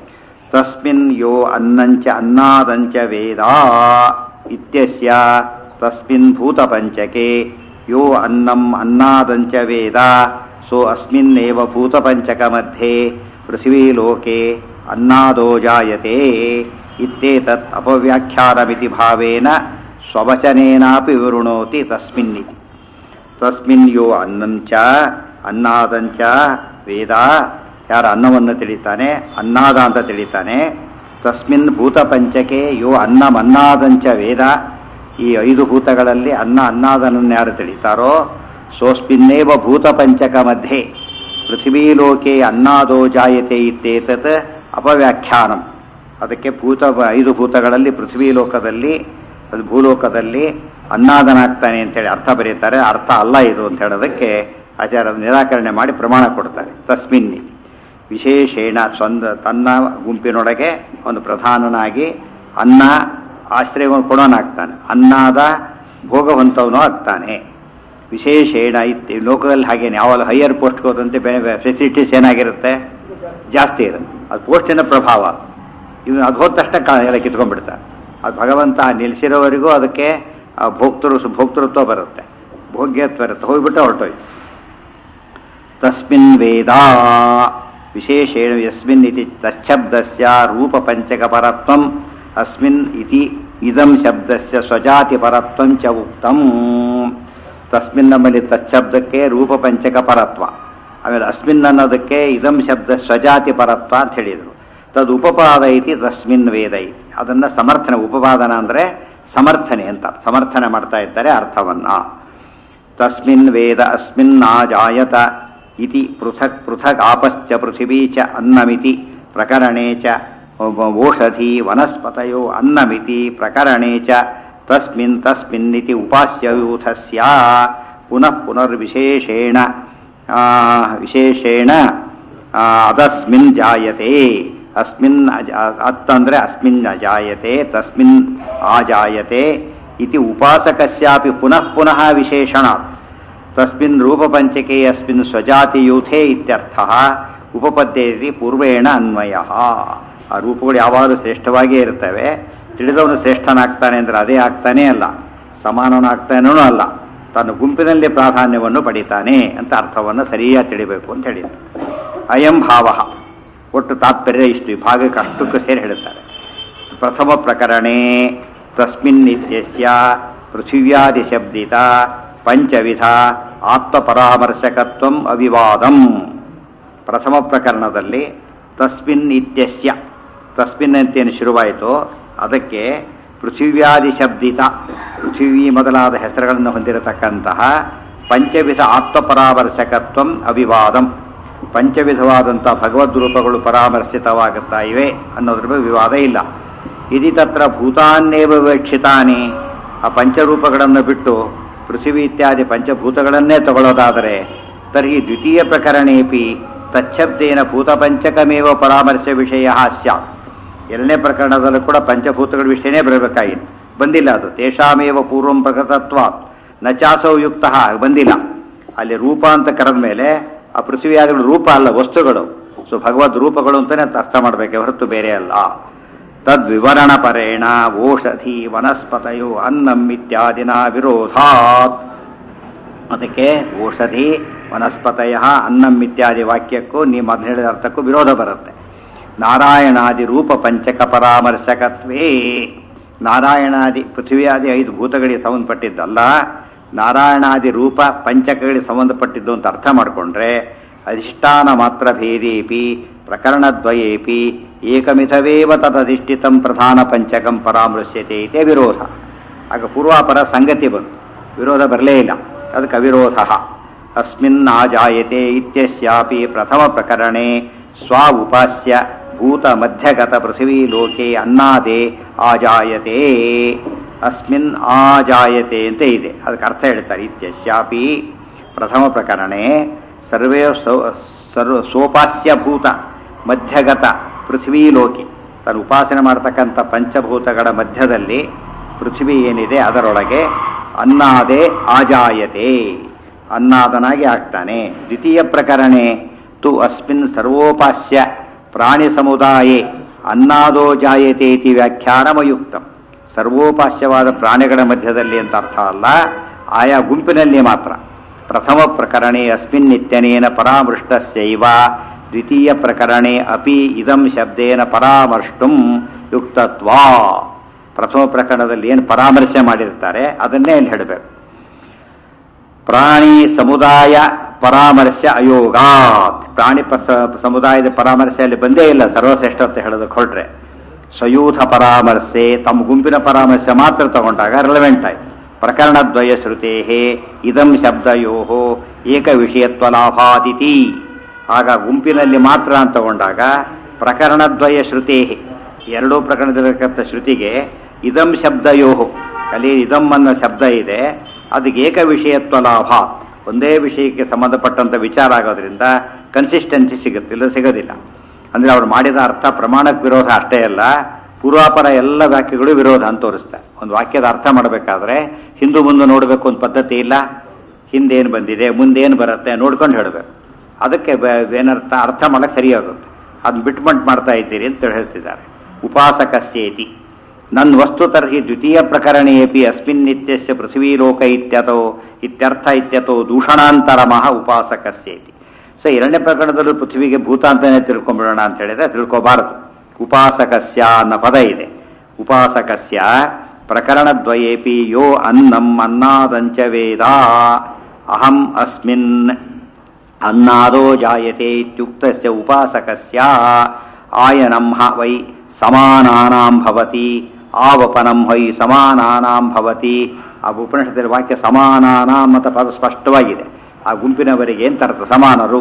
ತಸ್ಮಿನ್ ಯೋ ಅನ್ನಂಚ ಅನ್ನಾದಂಚ ವೇದ ಇತ್ಯಸ್ಯ ತಸ್ಮಿನ್ ಭೂತಪಂಚಕೆ ಯೋ ಅನ್ನಂ ಅನ್ನಾದಂಚ ವೇದ ಸೋ ಅಸ್ಮಿನ್ನೇವ ಭೂತಪಂಚಕमध्ये ಪೃಥಿವೀಲೋಕೆ ಅನ್ನಾದೋ ಜಾಯತೆ ಇತ್ಯೇತತ್ ಅಪವ್ಯಾಖ್ಯಾನಮಿತಿ ಭಾವೇನ ಸ್ವವಚನೇನಾಪಿ ವಿವೃಣೋತಿ ತಸ್ಮಿನ್ನಿತಿ ತಸ್ಮಿನ್ ಯೋ ಅನ್ನಂಚ ಅನ್ನಾದಂಚ ವೇದ ಯಾರ ಅನ್ನವನ್ನು ತಿಳಿತಾನೆ ಅನ್ನಾದ ಅಂತ ತಿಳಿತಾನೆ ತಸ್ಮಿನ್ ಭೂತಪಂಚಕೆ ಯೋ ಅನ್ನಮನ್ನಾದಂಚ ವೇದ ಈ ಐದು ಭೂತಗಳಲ್ಲಿ ಅನ್ನ ಅನ್ನಾದನನ್ನು ಯಾರು ತಿಳಿತಾರೋ ಸೋಸ್ಮಿನ್ನೇವ ಭೂತಪಂಚಕ ಮಧ್ಯೆ ಪೃಥ್ವೀಲೋಕೆ ಅನ್ನಾದೋ ಜಾಯತೆ ಇತ್ತೇತತ್ ಅಪವ್ಯಾಖ್ಯಾನಂ ಅದಕ್ಕೆ ಭೂತ ಐದು ಭೂತಗಳಲ್ಲಿ ಪೃಥ್ವಿ ಲೋಕದಲ್ಲಿ ಅದು ಭೂಲೋಕದಲ್ಲಿ ಅನ್ನಾದನಾಗ್ತಾನೆ ಅಂತೇಳಿ ಅರ್ಥ ಬರೀತಾರೆ ಅರ್ಥ ಅಲ್ಲ ಇದು ಅಂತ ಹೇಳೋದಕ್ಕೆ ಆಚಾರ್ಯ ನಿರಾಕರಣೆ ಮಾಡಿ ಪ್ರಮಾಣ ಕೊಡ್ತಾರೆ ತಸ್ಮಿನ್ ಇತಿ. ವಿಶೇಷೇಣ ಸ್ವಂತ ತನ್ನ ಗುಂಪಿನೊಳಗೆ ಒಂದು ಪ್ರಧಾನನಾಗಿ ಅನ್ನ ಆಶ್ರಯವನ್ನು ಕೊಡೋನಾಗ್ತಾನೆ ಅನ್ನಾದ ಭೋಗವಂತವನು ಆಗ್ತಾನೆ ವಿಶೇಷೇಣ ಇತ್ತು ಲೋಕದಲ್ಲಿ ಹಾಗೇನೆ ಯಾವಾಗ ಹೈಯರ್ ಪೋಸ್ಟ್ ಹೋದಂತೆ ಬೇರೆ ಫೆಸಿಲಿಟೀಸ್ ಏನಾಗಿರುತ್ತೆ ಜಾಸ್ತಿ ಇರುತ್ತೆ ಅದು ಪೋಸ್ಟಿನ ಪ್ರಭಾವ ಇವು ಅದು ಹೋದ ತಕ್ಷಣ ಕಾ ಎಲ್ಲ ಕಿತ್ಕೊಂಡ್ಬಿಡ್ತಾರೆ ಅದು ಭಗವಂತ ನಿಲ್ಲಿಸಿರೋವರೆಗೂ ಅದಕ್ಕೆ ಆ ಭೋಕ್ತೃ ಭೋಕ್ತೃತ್ವ ಬರುತ್ತೆ ಭೋಗ್ಯತ್ವ ಇರುತ್ತೆ ಹೋಗ್ಬಿಟ್ಟು ಹೊರಟೋಯ್ತು ತಸ್ಮಿನ್ ವೇದ ವಿಶೇಷೇಣ ಯಸ್ಮಿನ್ ಇತಿ ತಚ್ಛಬ್ದಸ್ಯ ರೂಪಪಂಚಕಪರತ್ವಂ ಅಸ್ಮಿನ್ ಇತಿ ಇದಂ ಶಬ್ದಸ್ಯ ಸ್ವಜಾತಿ ಪರತ್ವಂ ಚ ಉಕ್ತಂ ತಸ್ಮಿನ್ ನಮ್ಮಲ್ಲಿ ತಚ್ಛಬ್ದಕ್ಕೆ ರೂಪಪಂಚಕ ಪರತ್ವ ಆಮೇಲೆ ಅಸ್ಮಿನ್ ಅನ್ನೋದಕ್ಕೆ ಇದಂ ಶಬ್ದ ಸ್ವಜಾತಿ ಪರತ್ವ ಅಂತ ಹೇಳಿದರು ತದ್ ಉಪಪಾದ ಐತಿ ತಸ್ಮಿನ್ ವೇದ ಐತಿ ಅದನ್ನ ಸಮರ್ಥನೆ ಉಪಪಾದನ ಅಂದ್ರೆ ಸಮರ್ಥನೆ ಅಂತ ಸಮರ್ಥನೆ ಮಾಡ್ತಾ ಇದ್ದಾರೆ ಅರ್ಥವನ್ನ ತಸ್ಮಿನ್ ವೇದ ಅಸ್ಮಿನ್ ಜಾಯತ ಇತಿ ಪೃಥಕ್ ಪೃಥಕ್ ಆಪಶ್ಚ ಪೃಥಿವೀ ಚ ಅನ್ನಮಿತಿ ಪ್ರಕರಣೇ ಚ ಓಷಧಿ ವನಸ್ಪತಯೋ ಅನ್ನಮಿತಿ ಪ್ರಕರಣೇ ಚ ತಸ್ಮಿನ್ ತಸ್ಮಿನ್ನಿತಿ ಉಪಾಸ್ಯಯೂಥಸ್ಯ ಪುನಃ ಪುನರ್ವಿಶೇಷೇಣ ಆ, ವಿಶೇಷೇಣ ಆ, ಅದಸ್ಮಿನ್ ಜಾಯತೆ ಅಸ್ಮಿನ್ ಅಜ- ಅತ್ತಂದ್ರೆ ಅಸ್ಮಿನ್ ಅಜಾಯತೆ ತಸ್ಮಿನ್ ಆಜಾಯತೆ ಇತಿ ಉಪಾಸಕಸ್ಯಾಪಿ ಪುನಃ ಪುನಃ ವಿಶೇಷಣಾತ್ ತಸ್ಮಿನ್ ರೂಪಪಂಚಕೆ ಅಸ್ಮಿನ್ ಸ್ವಜಾತಿಯೂಥೇ ಇತ್ಯರ್ಥ ಉಪಪದ್ಯೇತಿ ಪೂರ್ವೇಣ ಅನ್ವಯ ಆ ರೂಪಗಳು ಯಾವಾಗಲೂ ಶ್ರೇಷ್ಠವಾಗಿಯೇ ಇರ್ತವೆ ತಿಳಿದವನು ಶ್ರೇಷ್ಠನಾಗ್ತಾನೆ ಅಂದ್ರೆ ಅದೇ ಆಗ್ತಾನೇ ಅಲ್ಲ ಸಮಾನನಾಗ್ತಾನೂ ಅಲ್ಲ ತನ್ನ ಗುಂಪಿನಲ್ಲಿ ಪ್ರಾಧಾನ್ಯವನ್ನು ಪಡಿತಾನೆ ಅಂತ ಅರ್ಥವನ್ನು ಸರಿಯಾಗಿ ತಿಳಿಬೇಕು ಅಂತ ಹೇಳಿದರು ಅಯಂ ಭಾವ ಒಟ್ಟು ತಾತ್ಪರ್ಯ ಇಷ್ಟು ಈ ಭಾಗಕ್ಕೆ ಅಷ್ಟಕ್ಕೂ ಸೇರಿ ಹೇಳುತ್ತಾರೆ ಪ್ರಥಮ ಪ್ರಕರಣೆ ತಸ್ಮಿನ್ ಇತ್ಯಸ್ಯ ಪೃಥಿವ್ಯಾದಿ ಶಬ್ದಿತ ಪಂಚವಿಧ ಆತ್ಮಪರಾಮರ್ಶಕತ್ವಂ ಅವಿವಾದಂ ಪ್ರಥಮ ಪ್ರಕರಣದಲ್ಲಿ ತಸ್ಮಿನ್ ಇತ್ಯಸ್ಯ ತಸ್ಮಿನ್ ಅಂತೇನು ಶುರುವಾಯಿತು ಅದಕ್ಕೆ ಪೃಥಿವ್ಯಾದಿ ಶಬ್ದಿತ ಪೃಥಿವಿ ಮೊದಲಾದ ಹೆಸರುಗಳನ್ನು ಹೊಂದಿರತಕ್ಕಂತಹ ಪಂಚವಿಧ ಆತ್ಮಪರಾಮರ್ಶಕತ್ವಂ ಅವಿವಾದಂ ಪಂಚವಿಧವಾದಂಥ ಭಗವದ್ ರೂಪಗಳು ಪರಾಮರ್ಶಿತವಾಗುತ್ತಾ ಇವೆ ಅನ್ನೋದ್ರ ಬಗ್ಗೆ ವಿವಾದ ಇಲ್ಲ ಇದಿ ತತ್ರ ಭೂತಾನ್ನೇವ ವಿವಕ್ಷಿತಾನಿ ಆ ಪಂಚರೂಪಗಳನ್ನು ಬಿಟ್ಟು ಪೃಥಿವಿ ಇತ್ಯಾದಿ ಪಂಚಭೂತಗಳನ್ನೇ ತಗೊಳ್ಳೋದಾದರೆ ತರ್ಹಿ ದ್ವಿತೀಯ ಪ್ರಕರಣೇಪಿ ತಚ್ಛಬ್ದೇನ ಭೂತಪಂಚಕಮೇವ ಪರಾಮರ್ಶ ವಿಷಯ ಸ್ಯಾತ್ ಎರಡನೇ ಪ್ರಕರಣದಲ್ಲೂ ಕೂಡ ಪಂಚಭೂತಗಳ ವಿಷಯನೇ ಬರಬೇಕಾಗಿತ್ತು ಬಂದಿಲ್ಲ ಅದು ತೇಷಾಮೇವ ಪೂರ್ವಂ ಪ್ರಕೃತತ್ವಾತ್ ನಚಾಸೌ ಯುಕ್ತ ಬಂದಿಲ್ಲ ಅಲ್ಲಿ ರೂಪ ಅಂತ ಕರೆದ ಮೇಲೆ ಆ ಪೃಥ್ವಿಯಾದಿಗಳು ರೂಪ ಅಲ್ಲ ವಸ್ತುಗಳು ಸೊ ಭಗವದ್ ರೂಪಗಳು ಅಂತಾನೆ ಅರ್ಥ ಮಾಡಬೇಕೆ ಹೊರತು ಬೇರೆ ಅಲ್ಲ ತದ್ವಿವರಣ ಪರೇಣ ಓಷಧಿ ವನಸ್ಪತಯೋ ಅನ್ನಂ ಇತ್ಯಾದಿನ ವಿರೋಧಾತ್ ಅದಕ್ಕೆ ಔಷಧಿ ವನಸ್ಪತಯ ಅನ್ನಂ ಇತ್ಯಾದಿ ವಾಕ್ಯಕ್ಕೂ ನೀವು ಮೊದಲು ಹೇಳಿದ ಅರ್ಥಕ್ಕೂ ವಿರೋಧ ಬರುತ್ತೆ ನಾರಾಯಣಾದಿ ರೂಪ ಪಂಚಕ ಪರಾಮರ್ಶಕತ್ವೇ ನಾರಾಯಣಾದಿ ಪೃಥ್ವಿಯಾದಿ ಐದು ಭೂತಗಳಿಗೆ ಸಂಬಂಧಪಟ್ಟಿದ್ದಲ್ಲ ನಾರಾಯಣಾದಿ ರೂಪ ಪಂಚಕಗಳಿಗೆ ಸಂಬಂಧಪಟ್ಟಿದ್ದು ಅಂತ ಅರ್ಥ ಮಾಡಿಕೊಂಡ್ರೆ ಅಧಿಷ್ಠಾನ ಮಾತ್ರ ಭೇದೇಪಿ ಪ್ರಕರಣದ್ವಯೇಪಿ ಏಕಮಿಥವೇವ ತದಧಿಷ್ಠಿತಂ ಪ್ರಧಾನ ಪಂಚಕಂ ಪರಾಮೃಶ್ಯತೆ ಇದೇ ವಿರೋಧ ಆಗ ಪೂರ್ವಾಪರ ಸಂಗತಿ ಬಂತು ವಿರೋಧ ಬರಲೇ ಇಲ್ಲ ಅದಕ್ಕೆ ಅವಿರೋಧ ಅಸ್ಮಿನ್ ಆಜಾಯತೆ ಇತ್ಯಸ್ಯಾಪಿ ಪ್ರಥಮ ಪ್ರಕರಣೆ ಸ್ವ ಉಪಾಸ್ಯ ಭೂತ ಮಧ್ಯಗತ ಪೃಥಿವೀ ಲೋಕೆ ಅನ್ನಾದೆ ಆಜಾಯತೆ ಅಸ್ಮಿನ್ ಆಜಾಯತೆ ಅಂತ ಇದೆ ಅದಕ್ಕೆ ಅರ್ಥ ಹೇಳ್ತಾರೆ ಇತ್ಯಸ್ಯಾಪಿ ಪ್ರಥಮ ಪ್ರಕರಣೆ ಸರ್ವೇ ಸೌ- ಸರ್ವ ಸೋಪಾಸ್ಯ ಭೂತ ಮಧ್ಯಗತ ಪೃಥ್ವೀ ಲೋಕೆ ತಾನು ಉಪಾಸನೆ ಮಾಡ್ತಕ್ಕಂಥ ಪಂಚಭೂತಗಳ ಮಧ್ಯದಲ್ಲಿ ಪೃಥ್ವಿ ಏನಿದೆ ಅದರೊಳಗೆ ಅನ್ನಾದೆ ಆಜಾಯತೆ ಅನ್ನಾದನಾಗಿ ಆಗ್ತಾನೆ ದ್ವಿತೀಯ ಪ್ರಕರಣೆ ತು ಅಸ್ಮಿನ್ ಸರ್ವೋಪಾಸ್ಯ ಪ್ರಾಣಿ ಸಮುದಾಯೇ ಅನ್ನಾದೋ ಜಾಯತೆ ಇತಿ ವ್ಯಾಖ್ಯಾನಮಯುಕ್ತಂ ಸರ್ವೋಪಾಸ್ಯವಾದ ಪ್ರಾಣಿಗಳ ಮಧ್ಯದಲ್ಲಿ ಅಂತ ಅರ್ಥ ಅಲ್ಲ ಆಯಾ ಗುಂಪಿನಲ್ಲಿ ಮಾತ್ರ ಪ್ರಥಮ ಪ್ರಕರಣೆ ಅಸ್ಮಿನ್ ನಿತ್ಯನೇನ ಪರಾಮೃಷ್ಟಸ್ಯೈವ ದ್ವಿತೀಯ ಪ್ರಕರಣೆ ಅಪಿ ಇದಂ ಶಬ್ದೇನ ಪರಾಮರ್ಷ್ಟುಂ ಯುಕ್ತತ್ವಾ ಪ್ರಥಮ ಪ್ರಕರಣದಲ್ಲಿ ಏನು ಪರಾಮರ್ಶೆ ಮಾಡಿರ್ತಾರೆ ಅದನ್ನೇ ಇಲ್ಲಿ ಹೇಳಬೇಕು ಪ್ರಾಣಿ ಸಮುದಾಯ ಪರಾಮರ್ಶ ಅಯೋಗಾತ್ ಪ್ರಾಣಿ ಪಸ- ಸಮುದಾಯದ ಪರಾಮರ್ಶೆಯಲ್ಲಿ ಬಂದೇ ಇಲ್ಲ ಸರ್ವಶ್ರೇಷ್ಠ ಅಂತ ಹೇಳೋದಕ್ಕೆ ಹೊರಟ್ರೆ ಸ್ವಯೂಥ ಪರಾಮರ್ಶೆ ತಮ್ಮ ಗುಂಪಿನ ಪರಾಮರ್ಶೆ ಮಾತ್ರ ತಗೊಂಡಾಗ ರಿಲೆವೆಂಟ್ ಆಯ್ತು ಪ್ರಕರಣದ್ವಯ ಶ್ರುತೇ ಇದಂ ಶಬ್ದಯೋ ಏಕ ವಿಷಯತ್ವ ಲಾಭಾದಿತಿ ಆಗ ಗುಂಪಿನಲ್ಲಿ ಮಾತ್ರ ಅಂತ ತಗೊಂಡಾಗ ಪ್ರಕರಣದ್ವಯ ಶ್ರುತೇ ಎರಡೂ ಪ್ರಕರಣದಲ್ಲಿರತಕ್ಕಂಥ ಶ್ರುತಿಗೆ ಇದಂ ಶಬ್ದಯೋ ಅಲ್ಲಿ ಇದಂ ಅನ್ನೋ ಶಬ್ದ ಇದೆ ಅದಕ್ಕೆ ಏಕ ವಿಷಯತ್ವ ಲಾಭ ಒಂದೇ ವಿಷಯಕ್ಕೆ ಸಂಬಂಧಪಟ್ಟಂತ ವಿಚಾರ ಆಗೋದ್ರಿಂದ ಕನ್ಸಿಸ್ಟೆನ್ಸಿ ಸಿಗುತ್ತೆ ಇಲ್ಲ ಸಿಗೋದಿಲ್ಲ ಅಂದ್ರೆ ಅವ್ರು ಮಾಡಿದ ಅರ್ಥ ಪ್ರಮಾಣಕ್ಕೆ ವಿರೋಧ ಅಷ್ಟೇ ಅಲ್ಲ ಪೂರ್ವಾಪರ ಎಲ್ಲ ವಾಕ್ಯಗಳು ವಿರೋಧ ಅಂತ ತೋರಿಸ್ತಾರೆ ಒಂದು ವಾಕ್ಯದ ಅರ್ಥ ಮಾಡಬೇಕಾದ್ರೆ ಹಿಂದೂ ಮುಂದೆ ನೋಡಬೇಕು ಒಂದು ಪದ್ಧತಿ ಇಲ್ಲ ಹಿಂದೇನು ಬಂದಿದೆ ಮುಂದೇನು ಬರುತ್ತೆ ನೋಡ್ಕೊಂಡು ಹೇಳಬೇಕು ಅದಕ್ಕೆ ಬ- ಏನರ್ಥ ಅರ್ಥ ಮಾಡಕ್ಕೆ ಸರಿಯಾಗುತ್ತೆ ಅದನ್ನ ಬಿಟ್ಮಂಟ್ ಮಾಡ್ತಾ ಇದ್ದೀರಿ ಅಂತ ಹೇಳ್ತಿದ್ದಾರೆ ಉಪಾಸಕಸ್ಯೇತಿ ನನ್ನ ವಸ್ತು ತರ್ಹಿ ದ್ವಿತೀಯ ಪ್ರಕರಣೇಪಿ ಅಸ್ಮಿನ್ ನಿತ್ಯಸ್ಯ ಪೃಥ್ವೀಲೋಕ ಇತ್ಯತೋ ಇತ್ಯರ್ಥ ಇತ್ಯತೋ ದೂಷಣಾಂತರಮಃ ಉಪಾಸಕಸ್ಯೇತಿ ಸೊ ಎರಡನೇ ಪ್ರಕರಣದಲ್ಲೂ ಪೃಥ್ವಿಗೆ ಭೂತ ಅಂತಾನೆ ತಿಳ್ಕೊಂಡ್ಬಿಡೋಣ ಅಂತ ಹೇಳಿದ್ರೆ ತಿಳ್ಕೋಬಾರದು ಉಪಾಸಕಸ್ಯ ಅನ್ನೋ ಪದ ಇದೆ ಉಪಾಸಕಸ್ಯ ಪ್ರಕರಣದ್ವಯೇಪಿ ಯೋ ಅನ್ನಂ ಅನ್ನಾದಂಚ ವೇದ ಅಹಂ ಅಸ್ಮಿನ್ ಅನ್ನಾದೋ ಜಾಯತೆ ಇತ್ಯುಕ್ತಸ್ಯ ಉಪಾಸಕಸ್ಯ ಆಯನಂ ಹ ವೈ ಸಮಾನಾನಾಂ ಭವತಿ ಆವಪನಂ ವೈ ಸಮಾನಾನಾಂ ಭವತಿ ಆ ಉಪನಿಷತ್ತಿನ ವಾಕ್ಯ ಸಮಾನಾನಾಂ ಅಂತ ಪದ ಸ್ಪಷ್ಟವಾಗಿದೆ ಆ ಗುಂಪಿನವರಿಗೆ ಅಂತ ಅರ್ಥ ಸಮಾನರು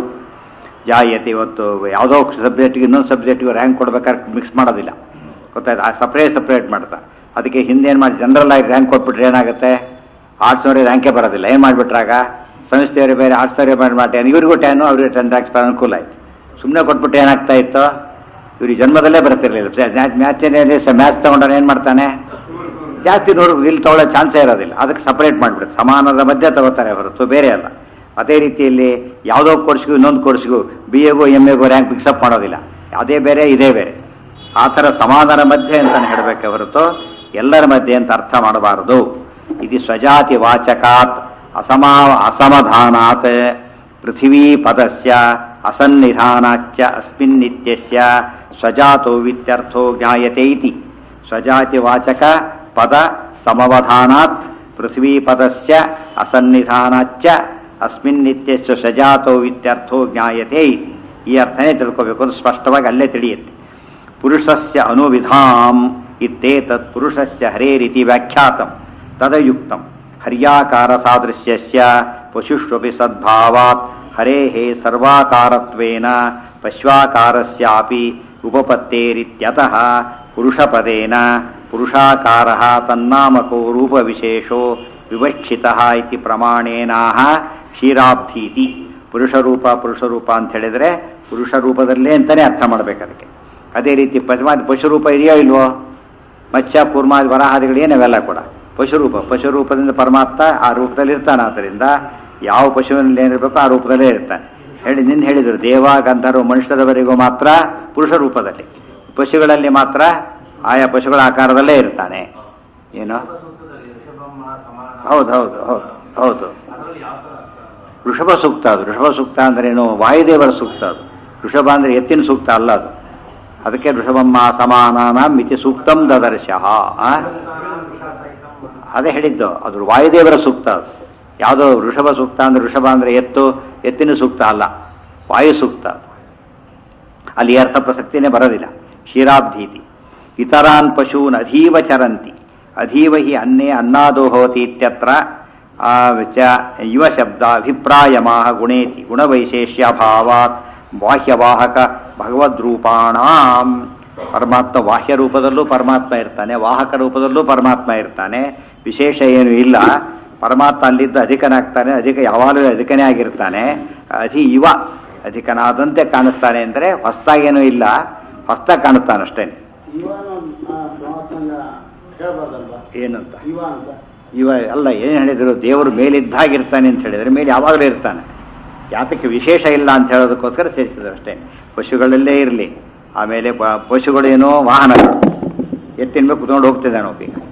ಜಾಯತೆ ಇವತ್ತು ಯಾವುದೋ ಸಬ್ಜೆಕ್ಟ್ಗೆ ಇನ್ನೊಂದು ಸಬ್ಜೆಕ್ಟ್ಗೆ ರ್ಯಾಂಕ್ ಕೊಡ್ಬೇಕಾದ್ರೆ ಮಿಕ್ಸ್ ಮಾಡೋದಿಲ್ಲ ಗೊತ್ತಾಯ್ತು ಆ ಸಪ್ರೇಟ್ ಸಪ್ರೇಟ್ ಮಾಡ್ತಾ ಅದಕ್ಕೆ ಹಿಂದೇನು ಮಾಡಿ ಜನರಲ್ ಆಗಿ ರ್ಯಾಂಕ್ ಕೊಟ್ಬಿಟ್ರೆ ಏನಾಗುತ್ತೆ ಆರ್ಟ್ಸ್ನವ್ರಿಗೆ ರ್ಯಾಂಕೇ ಬರೋದಿಲ್ಲ ಏನು ಮಾಡಿಬಿಟ್ರಾಗ ಸಂಸ್ಥೆಯವರು ಬೇರೆ ಆರ್ಟ್ಸ್ನವ್ರಿಗೆ ಮಾಡಿ ಮಾಡ್ತೇನೆ ಇವರಿಗೂ ಟೆನ್ನು ಅವ್ರಿಗೆ ಟೆನ್ ರ್ಯಾಂಕ್ಸ್ ಅನುಕೂಲ ಆಯ್ತು ಸುಮ್ಮನೆ ಕೊಟ್ಬಿಟ್ಟು ಏನಾಗ್ತಾ ಇತ್ತು ಇವ್ರಿಗೆ ಜನ್ಮದಲ್ಲೇ ಬರ್ತಿರ್ಲಿಲ್ಲ ಮ್ಯಾಚ್ ಮ್ಯಾಚ್ ತಗೊಂಡ್ರೆ ಏನು ಮಾಡ್ತಾನೆ ಜಾಸ್ತಿ ನೋಡ್ ಇಲ್ಲಿ ತಗೊಳ್ಳೋ ಚಾನ್ಸೇ ಇರೋದಿಲ್ಲ ಅದಕ್ಕೆ ಸಪರೇಟ್ ಮಾಡಿಬಿಡುತ್ತೆ ಸಮಾನದ ಮಧ್ಯೆ ತಗೋತಾರೆ ಹೊರತು ಬೇರೆ ಅಲ್ಲ ಅದೇ ರೀತಿಯಲ್ಲಿ ಯಾವುದೋ ಕೋರ್ಸ್ಗೂ ಇನ್ನೊಂದು ಕೋರ್ಸ್ಗೂ ಬಿ ಎಗೂ ಎಮ್ ಎಗೂ ರ್ಯಾಂಕ್ ಫಿಕ್ಸಪ್ ಮಾಡೋದಿಲ್ಲ ಅದೇ ಬೇರೆ ಇದೇ ಬೇರೆ ಆ ಥರ ಸಮಾನರ ಮಧ್ಯೆ ಅಂತಾನೆ ಹೇಳಬೇಕೆ ಹೊರತು ಎಲ್ಲರ ಮಧ್ಯೆ ಅಂತ ಅರ್ಥ ಮಾಡಬಾರದು ಇದು ಸ್ವಜಾತಿ ವಾಚಕಾತ್ ಅಸಮಾ ಅಸಮಾಧಾನಾತ್ ಪೃಥಿವೀ ಪದಸ್ಯ ಅಸನ್ನಿಧಾನಾಚ್ಚ ಅಸ್ಮಿನ್ ನಿತ್ಯಸ್ಯ ಸ್ವಜಾತೋ ವಿತ್ಯರ್ಥೋ ಜ್ಞಾಯತೆ ಇತಿ ಸ್ವಜಾತಿ ವಾಚಕ ಪದ ಸಮವಧಾನಾತ್ ಪೃಥ್ವೀ ಪದಸ್ಯ ಅಸನ್ನಿಧಾನಾಚ್ಚ ಅಸ್ಮಿನ್ ನಿತ್ಯಸ್ಯ ಸ್ವಜಾತೋ ವಿತ್ಯರ್ಥೋ ಜ್ಞಾಯತೆ ಇತಿ ಈ ಅರ್ಥನೇ ತಿಳ್ಕೋಬೇಕು ಅಂತ ಸ್ಪಷ್ಟವಾಗಿ ಅಲ್ಲೇ ತಿಳಿಯುತ್ತೆ ಪುರುಷಸ್ಯ ಅನುವಿಧಾಂ ಇತ್ತೇತತ್ ಪುರುಷಸ್ಯ ಹರೇರಿತಿ ವ್ಯಾಖ್ಯಾತಂ ತದಯುಕ್ತಂ ಹರ್ಯಾಕಾರ ಸಾದೃಶ್ಯಸ್ಯ ಪಶುಷ್ವಪಿ ಸದ್ಭಾವಾತ್ ಹರೇಃ ಸರ್ವಾಕಾರತ್ವೇನ ಪಶ್ವಾಕಾರಸ್ಯಾಪಿ ಉಪಪತ್ತೇರಿತ್ಯತಃ ಪುರುಷಪದೇನ ಪುರುಷಾಕಾರಃ ತನ್ನಾಮಕೋ ರೂಪವಿಶೇಷೋ ವಿವಕ್ಷಿತಃ ಇತಿ ಪ್ರಮಾಣೇನಾಹ ಕ್ಷೀರಾಬ್ಧೀತಿ ಪುರುಷರೂಪ ಪುರುಷರೂಪ ಅಂತ ಹೇಳಿದ್ರೆ ಪುರುಷ ರೂಪದಲ್ಲೇ ಅಂತಾನೆ ಅರ್ಥ ಮಾಡ್ಬೇಕು ಅದಕ್ಕೆ ಅದೇ ರೀತಿ ಪಶುಮಾದಿ ಪಶುರೂಪ ಇದೆಯೋ ಇಲ್ವೋ ಮತ್ಸ್ಯ ಕೂರ್ಮಾದಿ ವರಾಹಾದಿಗಳು ಏನವೆಲ್ಲ ಕೂಡ ಪಶುರೂಪ ಪಶುರೂಪದಿಂದ ಪರಮಾತ್ಮ ಆ ರೂಪದಲ್ಲಿ ಇರ್ತಾನೆ ಆದ್ದರಿಂದ ಯಾವ ಪಶುವಿನಲ್ಲಿ ಏನಿರಬೇಕು ಆ ರೂಪದಲ್ಲೇ ಇರ್ತಾನೆ ಹೇಳಿ ನಿನ್ನ ಹೇಳಿದರು ದೇವ ಗಂಧರ್ವ ಮನುಷ್ಯರವರೆಗೂ ಮಾತ್ರ ಪುರುಷ ರೂಪದಲ್ಲಿ ಪಶುಗಳಲ್ಲಿ ಮಾತ್ರ ಆಯಾ ಪಶುಗಳ ಆಕಾರದಲ್ಲೇ ಇರ್ತಾನೆ ಏನು ಸೂಕ್ತದಲ್ಲಿ ಋಷಭಮ್ಮ ಸಮಾನ ಹೌದು ಹೌದು ಹೌದು ಹೌದು ಅದರಲ್ಲಿ ಯಾವ ತರ ಅರ್ಥ? ಋಷಭ ಸೂಕ್ತ ಅದು ಋಷಭ ಸೂಕ್ತ ಅಂದ್ರೇನು ವಾಯುದೇವರ ಸೂಕ್ತ ಅದು ಋಷಭ ಅಂದ್ರೆ ಎತ್ತಿನ ಸೂಕ್ತ ಅಲ್ಲ ಅದು ಅದಕ್ಕೆ ಋಷಭಮ್ಮ ಸಮಾನಾನ ಮಿತಿ ಸೂಕ್ತಂ ದದರ್ಶ ಅದೇ ಹೇಳಿದ್ದು ಅದು ವಾಯುದೇವರ ಸೂಕ್ತ ಅದು ಯಾವುದೋ ಋಷಭ ಸೂಕ್ತ ಅಂದ್ರೆ ಋಷಭ ಅಂದ್ರೆ ಎತ್ತು ಎತ್ತಿನ ಸೂಕ್ತ ಅಲ್ಲ ವಾಯು ಸೂಕ್ತ ಅದು ಅಲ್ಲಿ ಅರ್ಥ ಪ್ರಸಕ್ತಿನೇ ಬರೋದಿಲ್ಲ ಕ್ಷೀರಾಬ್ಧೀತಿ ಇತರಾನ್ ಪಶೂನ್ ಅಧೀವ ಚರಂತಿ ಅಧೀವ ಹಿ ಅನ್ನೇ ಅನ್ನಾದೋ ಹೋತಿ ಇತ್ಯತ್ರ ಆ, ಚ ಯುವ ಶಬ್ದ ಅಭಿಪ್ರಾಯಮಾಹ ಗುಣೇತಿ ಗುಣವೈಶೇಷ್ಯಭಾವಾತ್ ಬಾಹ್ಯವಾಹಕ ಭಗವದ್ರೂಪಾಣಾಂ ಪರಮಾತ್ಮ ಬಾಹ್ಯ ರೂಪದಲ್ಲೂ ಪರಮಾತ್ಮ ಇರ್ತಾನೆ ವಾಹಕ ರೂಪದಲ್ಲೂ ಪರಮಾತ್ಮ ಇರ್ತಾನೆ ವಿಶೇಷ ಏನು ಇಲ್ಲ ಪರಮಾತ್ಮ ಅಲ್ಲಿದ್ದ ಅಧಿಕನಾಗ್ತಾನೆ ಅಧಿಕ ಯಾವಾಗಲೂ ಅಧಿಕನೇ ಆಗಿರ್ತಾನೆ ಅಧಿ ಇವ ಅಧಿಕನಾದಂತೆ ಕಾಣಿಸ್ತಾನೆ ಅಂದರೆ ಹೊಸ್ತಾಗೇನೂ ಇಲ್ಲ ಹೊಸ್ತಾಗಿ ಕಾಣುತ್ತಾನೆ ಅಷ್ಟೇ ಇವನು ಪರಮಾತ್ಮನ ಹೇಳ್ಬೋದಲ್ವಾ ಏನಂತ ಇವ ಅಂತ ಇವ ಅಲ್ಲ ಏನು ಹೇಳಿದ್ರು ದೇವರು ಮೇಲಿದ್ದಾಗಿರ್ತಾನೆ ಅಂತ ಹೇಳಿದ್ರೆ ಮೇಲೆ ಯಾವಾಗಲೂ ಇರ್ತಾನೆ ಯಾತಕ್ಕೆ ವಿಶೇಷ ಇಲ್ಲ ಅಂತ ಹೇಳೋದಕ್ಕೋಸ್ಕರ ಸೇರಿಸಿದ್ರು ಅಷ್ಟೇ ಪಶುಗಳಲ್ಲೇ ಇರಲಿ ಆಮೇಲೆ ಪ- ಪಶುಗಳೇನೋ ವಾಹನಗಳು ಎತ್ತಿನ ಮೇಲೆ ಕುತ್ಕೊಂಡು ಹೋಗ್ತಿದ್ದಾನೆ ಒಬ್ಬ ಈಗ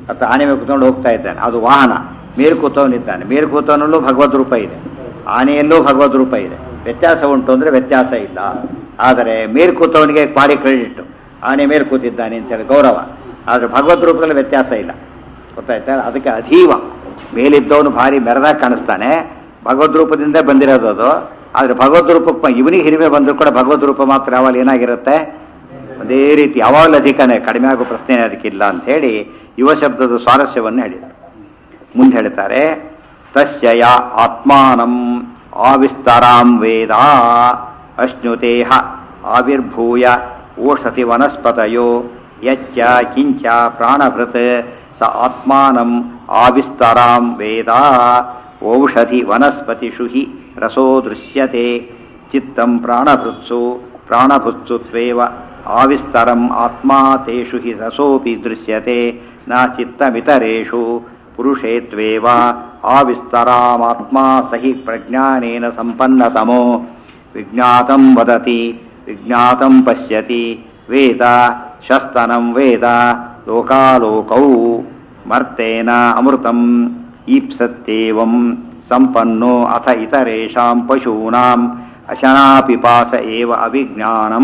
ಅಥವಾ ಆನೆ ಮೇಲೆ ಕೂತ್ಕೊಂಡು ಹೋಗ್ತಾ ಇದ್ದಾನೆ ಅದು ವಾಹನ ಮೇಲ್ ಕೂತವನಿದ್ದಾನೆ ಮೇಲ್ ಕೂತವನಲ್ಲೂ ಭಗವದ್ ರೂಪ ಇದೆ ಆನೆಯಲ್ಲೂ ಭಗವದ್ ರೂಪ ಇದೆ ವ್ಯತ್ಯಾಸ ಉಂಟು ಅಂದರೆ ವ್ಯತ್ಯಾಸ ಇಲ್ಲ ಆದರೆ ಮೇಲ್ ಕೂತವನಿಗೆ ಭಾರಿ ಕ್ರೆಡಿಟ್ ಆನೆ ಮೇಲೆ ಕೂತಿದ್ದಾನೆ ಅಂತೇಳಿ ಗೌರವ ಆದರೆ ಭಗವದ್ ರೂಪದಲ್ಲಿ ವ್ಯತ್ಯಾಸ ಇಲ್ಲ ಗೊತ್ತಾಯ್ತಾ ಅದಕ್ಕೆ ಅಧೀವ ಮೇಲಿದ್ದವನು ಭಾರಿ ಮೆರೆದಾಗ ಕಾಣಿಸ್ತಾನೆ ಭಗವದ್ ರೂಪದಿಂದ ಬಂದಿರೋದು ಅದು ಆದರೆ ಭಗವದ್ ರೂಪಕ್ಕೆ ಇವನಿಗೆ ಹಿರಿಮೆ ಬಂದರೂ ಕೂಡ ಭಗವದ್ ರೂಪ ಮಾತ್ರ ಯಾವಾಗ ಏನಾಗಿರುತ್ತೆ ಅದೇ ರೀತಿ ಯಾವಾಗಲೂ ಅಧಿಕನೇ ಕಡಿಮೆ ಆಗೋ ಪ್ರಶ್ನೆ ಅದಕ್ಕಿಲ್ಲ ಅಂತ ಹೇಳಿ ಯುವ ಶಬ್ದದ ಸ್ವಾರಸ್ಯವನ್ನು ಹೇಳಿದರು ಮುಂದೆ ಹೇಳ್ತಾರೆ ತಸ್ಯ ಯಾ ಆತ್ಮಾನಂ ಆವಿಸ್ತರಾಂ ವೇದ ಅಶ್ನುತೇಹ ಆವಿರ್ಭೂಯ ಓಷತಿ ವನಸ್ಪತಯೋ ಯಚ್ಚ ಕಿಂಚ ಪ್ರಾಣಭೃತ್ ಸ ಆತ್ಮಾನಂ ಆವಿಸ್ತರಾಂ ವೇದ ಔಷಧಿ ವನಸ್ಪತಿಷು ಹಿ ರಸೋ ದೃಶ್ಯತೆ ಚಿತ್ತಂ ಪ್ರಾಣಭೃತ್ಸು ಪ್ರಾಣಭೃತ್ಸು ತ್ವೇವ ಆವಿಸ್ತರಂ ಆತ್ಮಾ ತೇಷು ಹಿ ರಸೋಪಿ ದೃಶ್ಯತೆ ನ ಚಿತ್ತಮಿತರೇಷು ಪುರುಷೇ ತ್ವೇವ ಆವಿಸ್ತರಾಮಾತ್ಮಾ ಸಹಿ ಪ್ರಜ್ಞಾನೇನ ಸಂಪನ್ನತಮೋ ವಿಜ್ಞಾತಂ ವದತಿ ವಿಜ್ಞಾತಂ ಪಶ್ಯತಿ ವೇದ ಶಸ್ತನಂ ವೇದ ಲೋಕಾಲೋಕೌ ಮರ್ತೇನ ಅಮೃತಂ ಈಪ್ಸತ್ಯೇವಂ ಸಂಪನ್ನೋ ಅಥ ಇತರೇಷಾಂ ಪಶೂನಾಂ ಅಶನಾಪಿಪಾಸ ಏವ ಅವಿಜ್ಞಾನಂ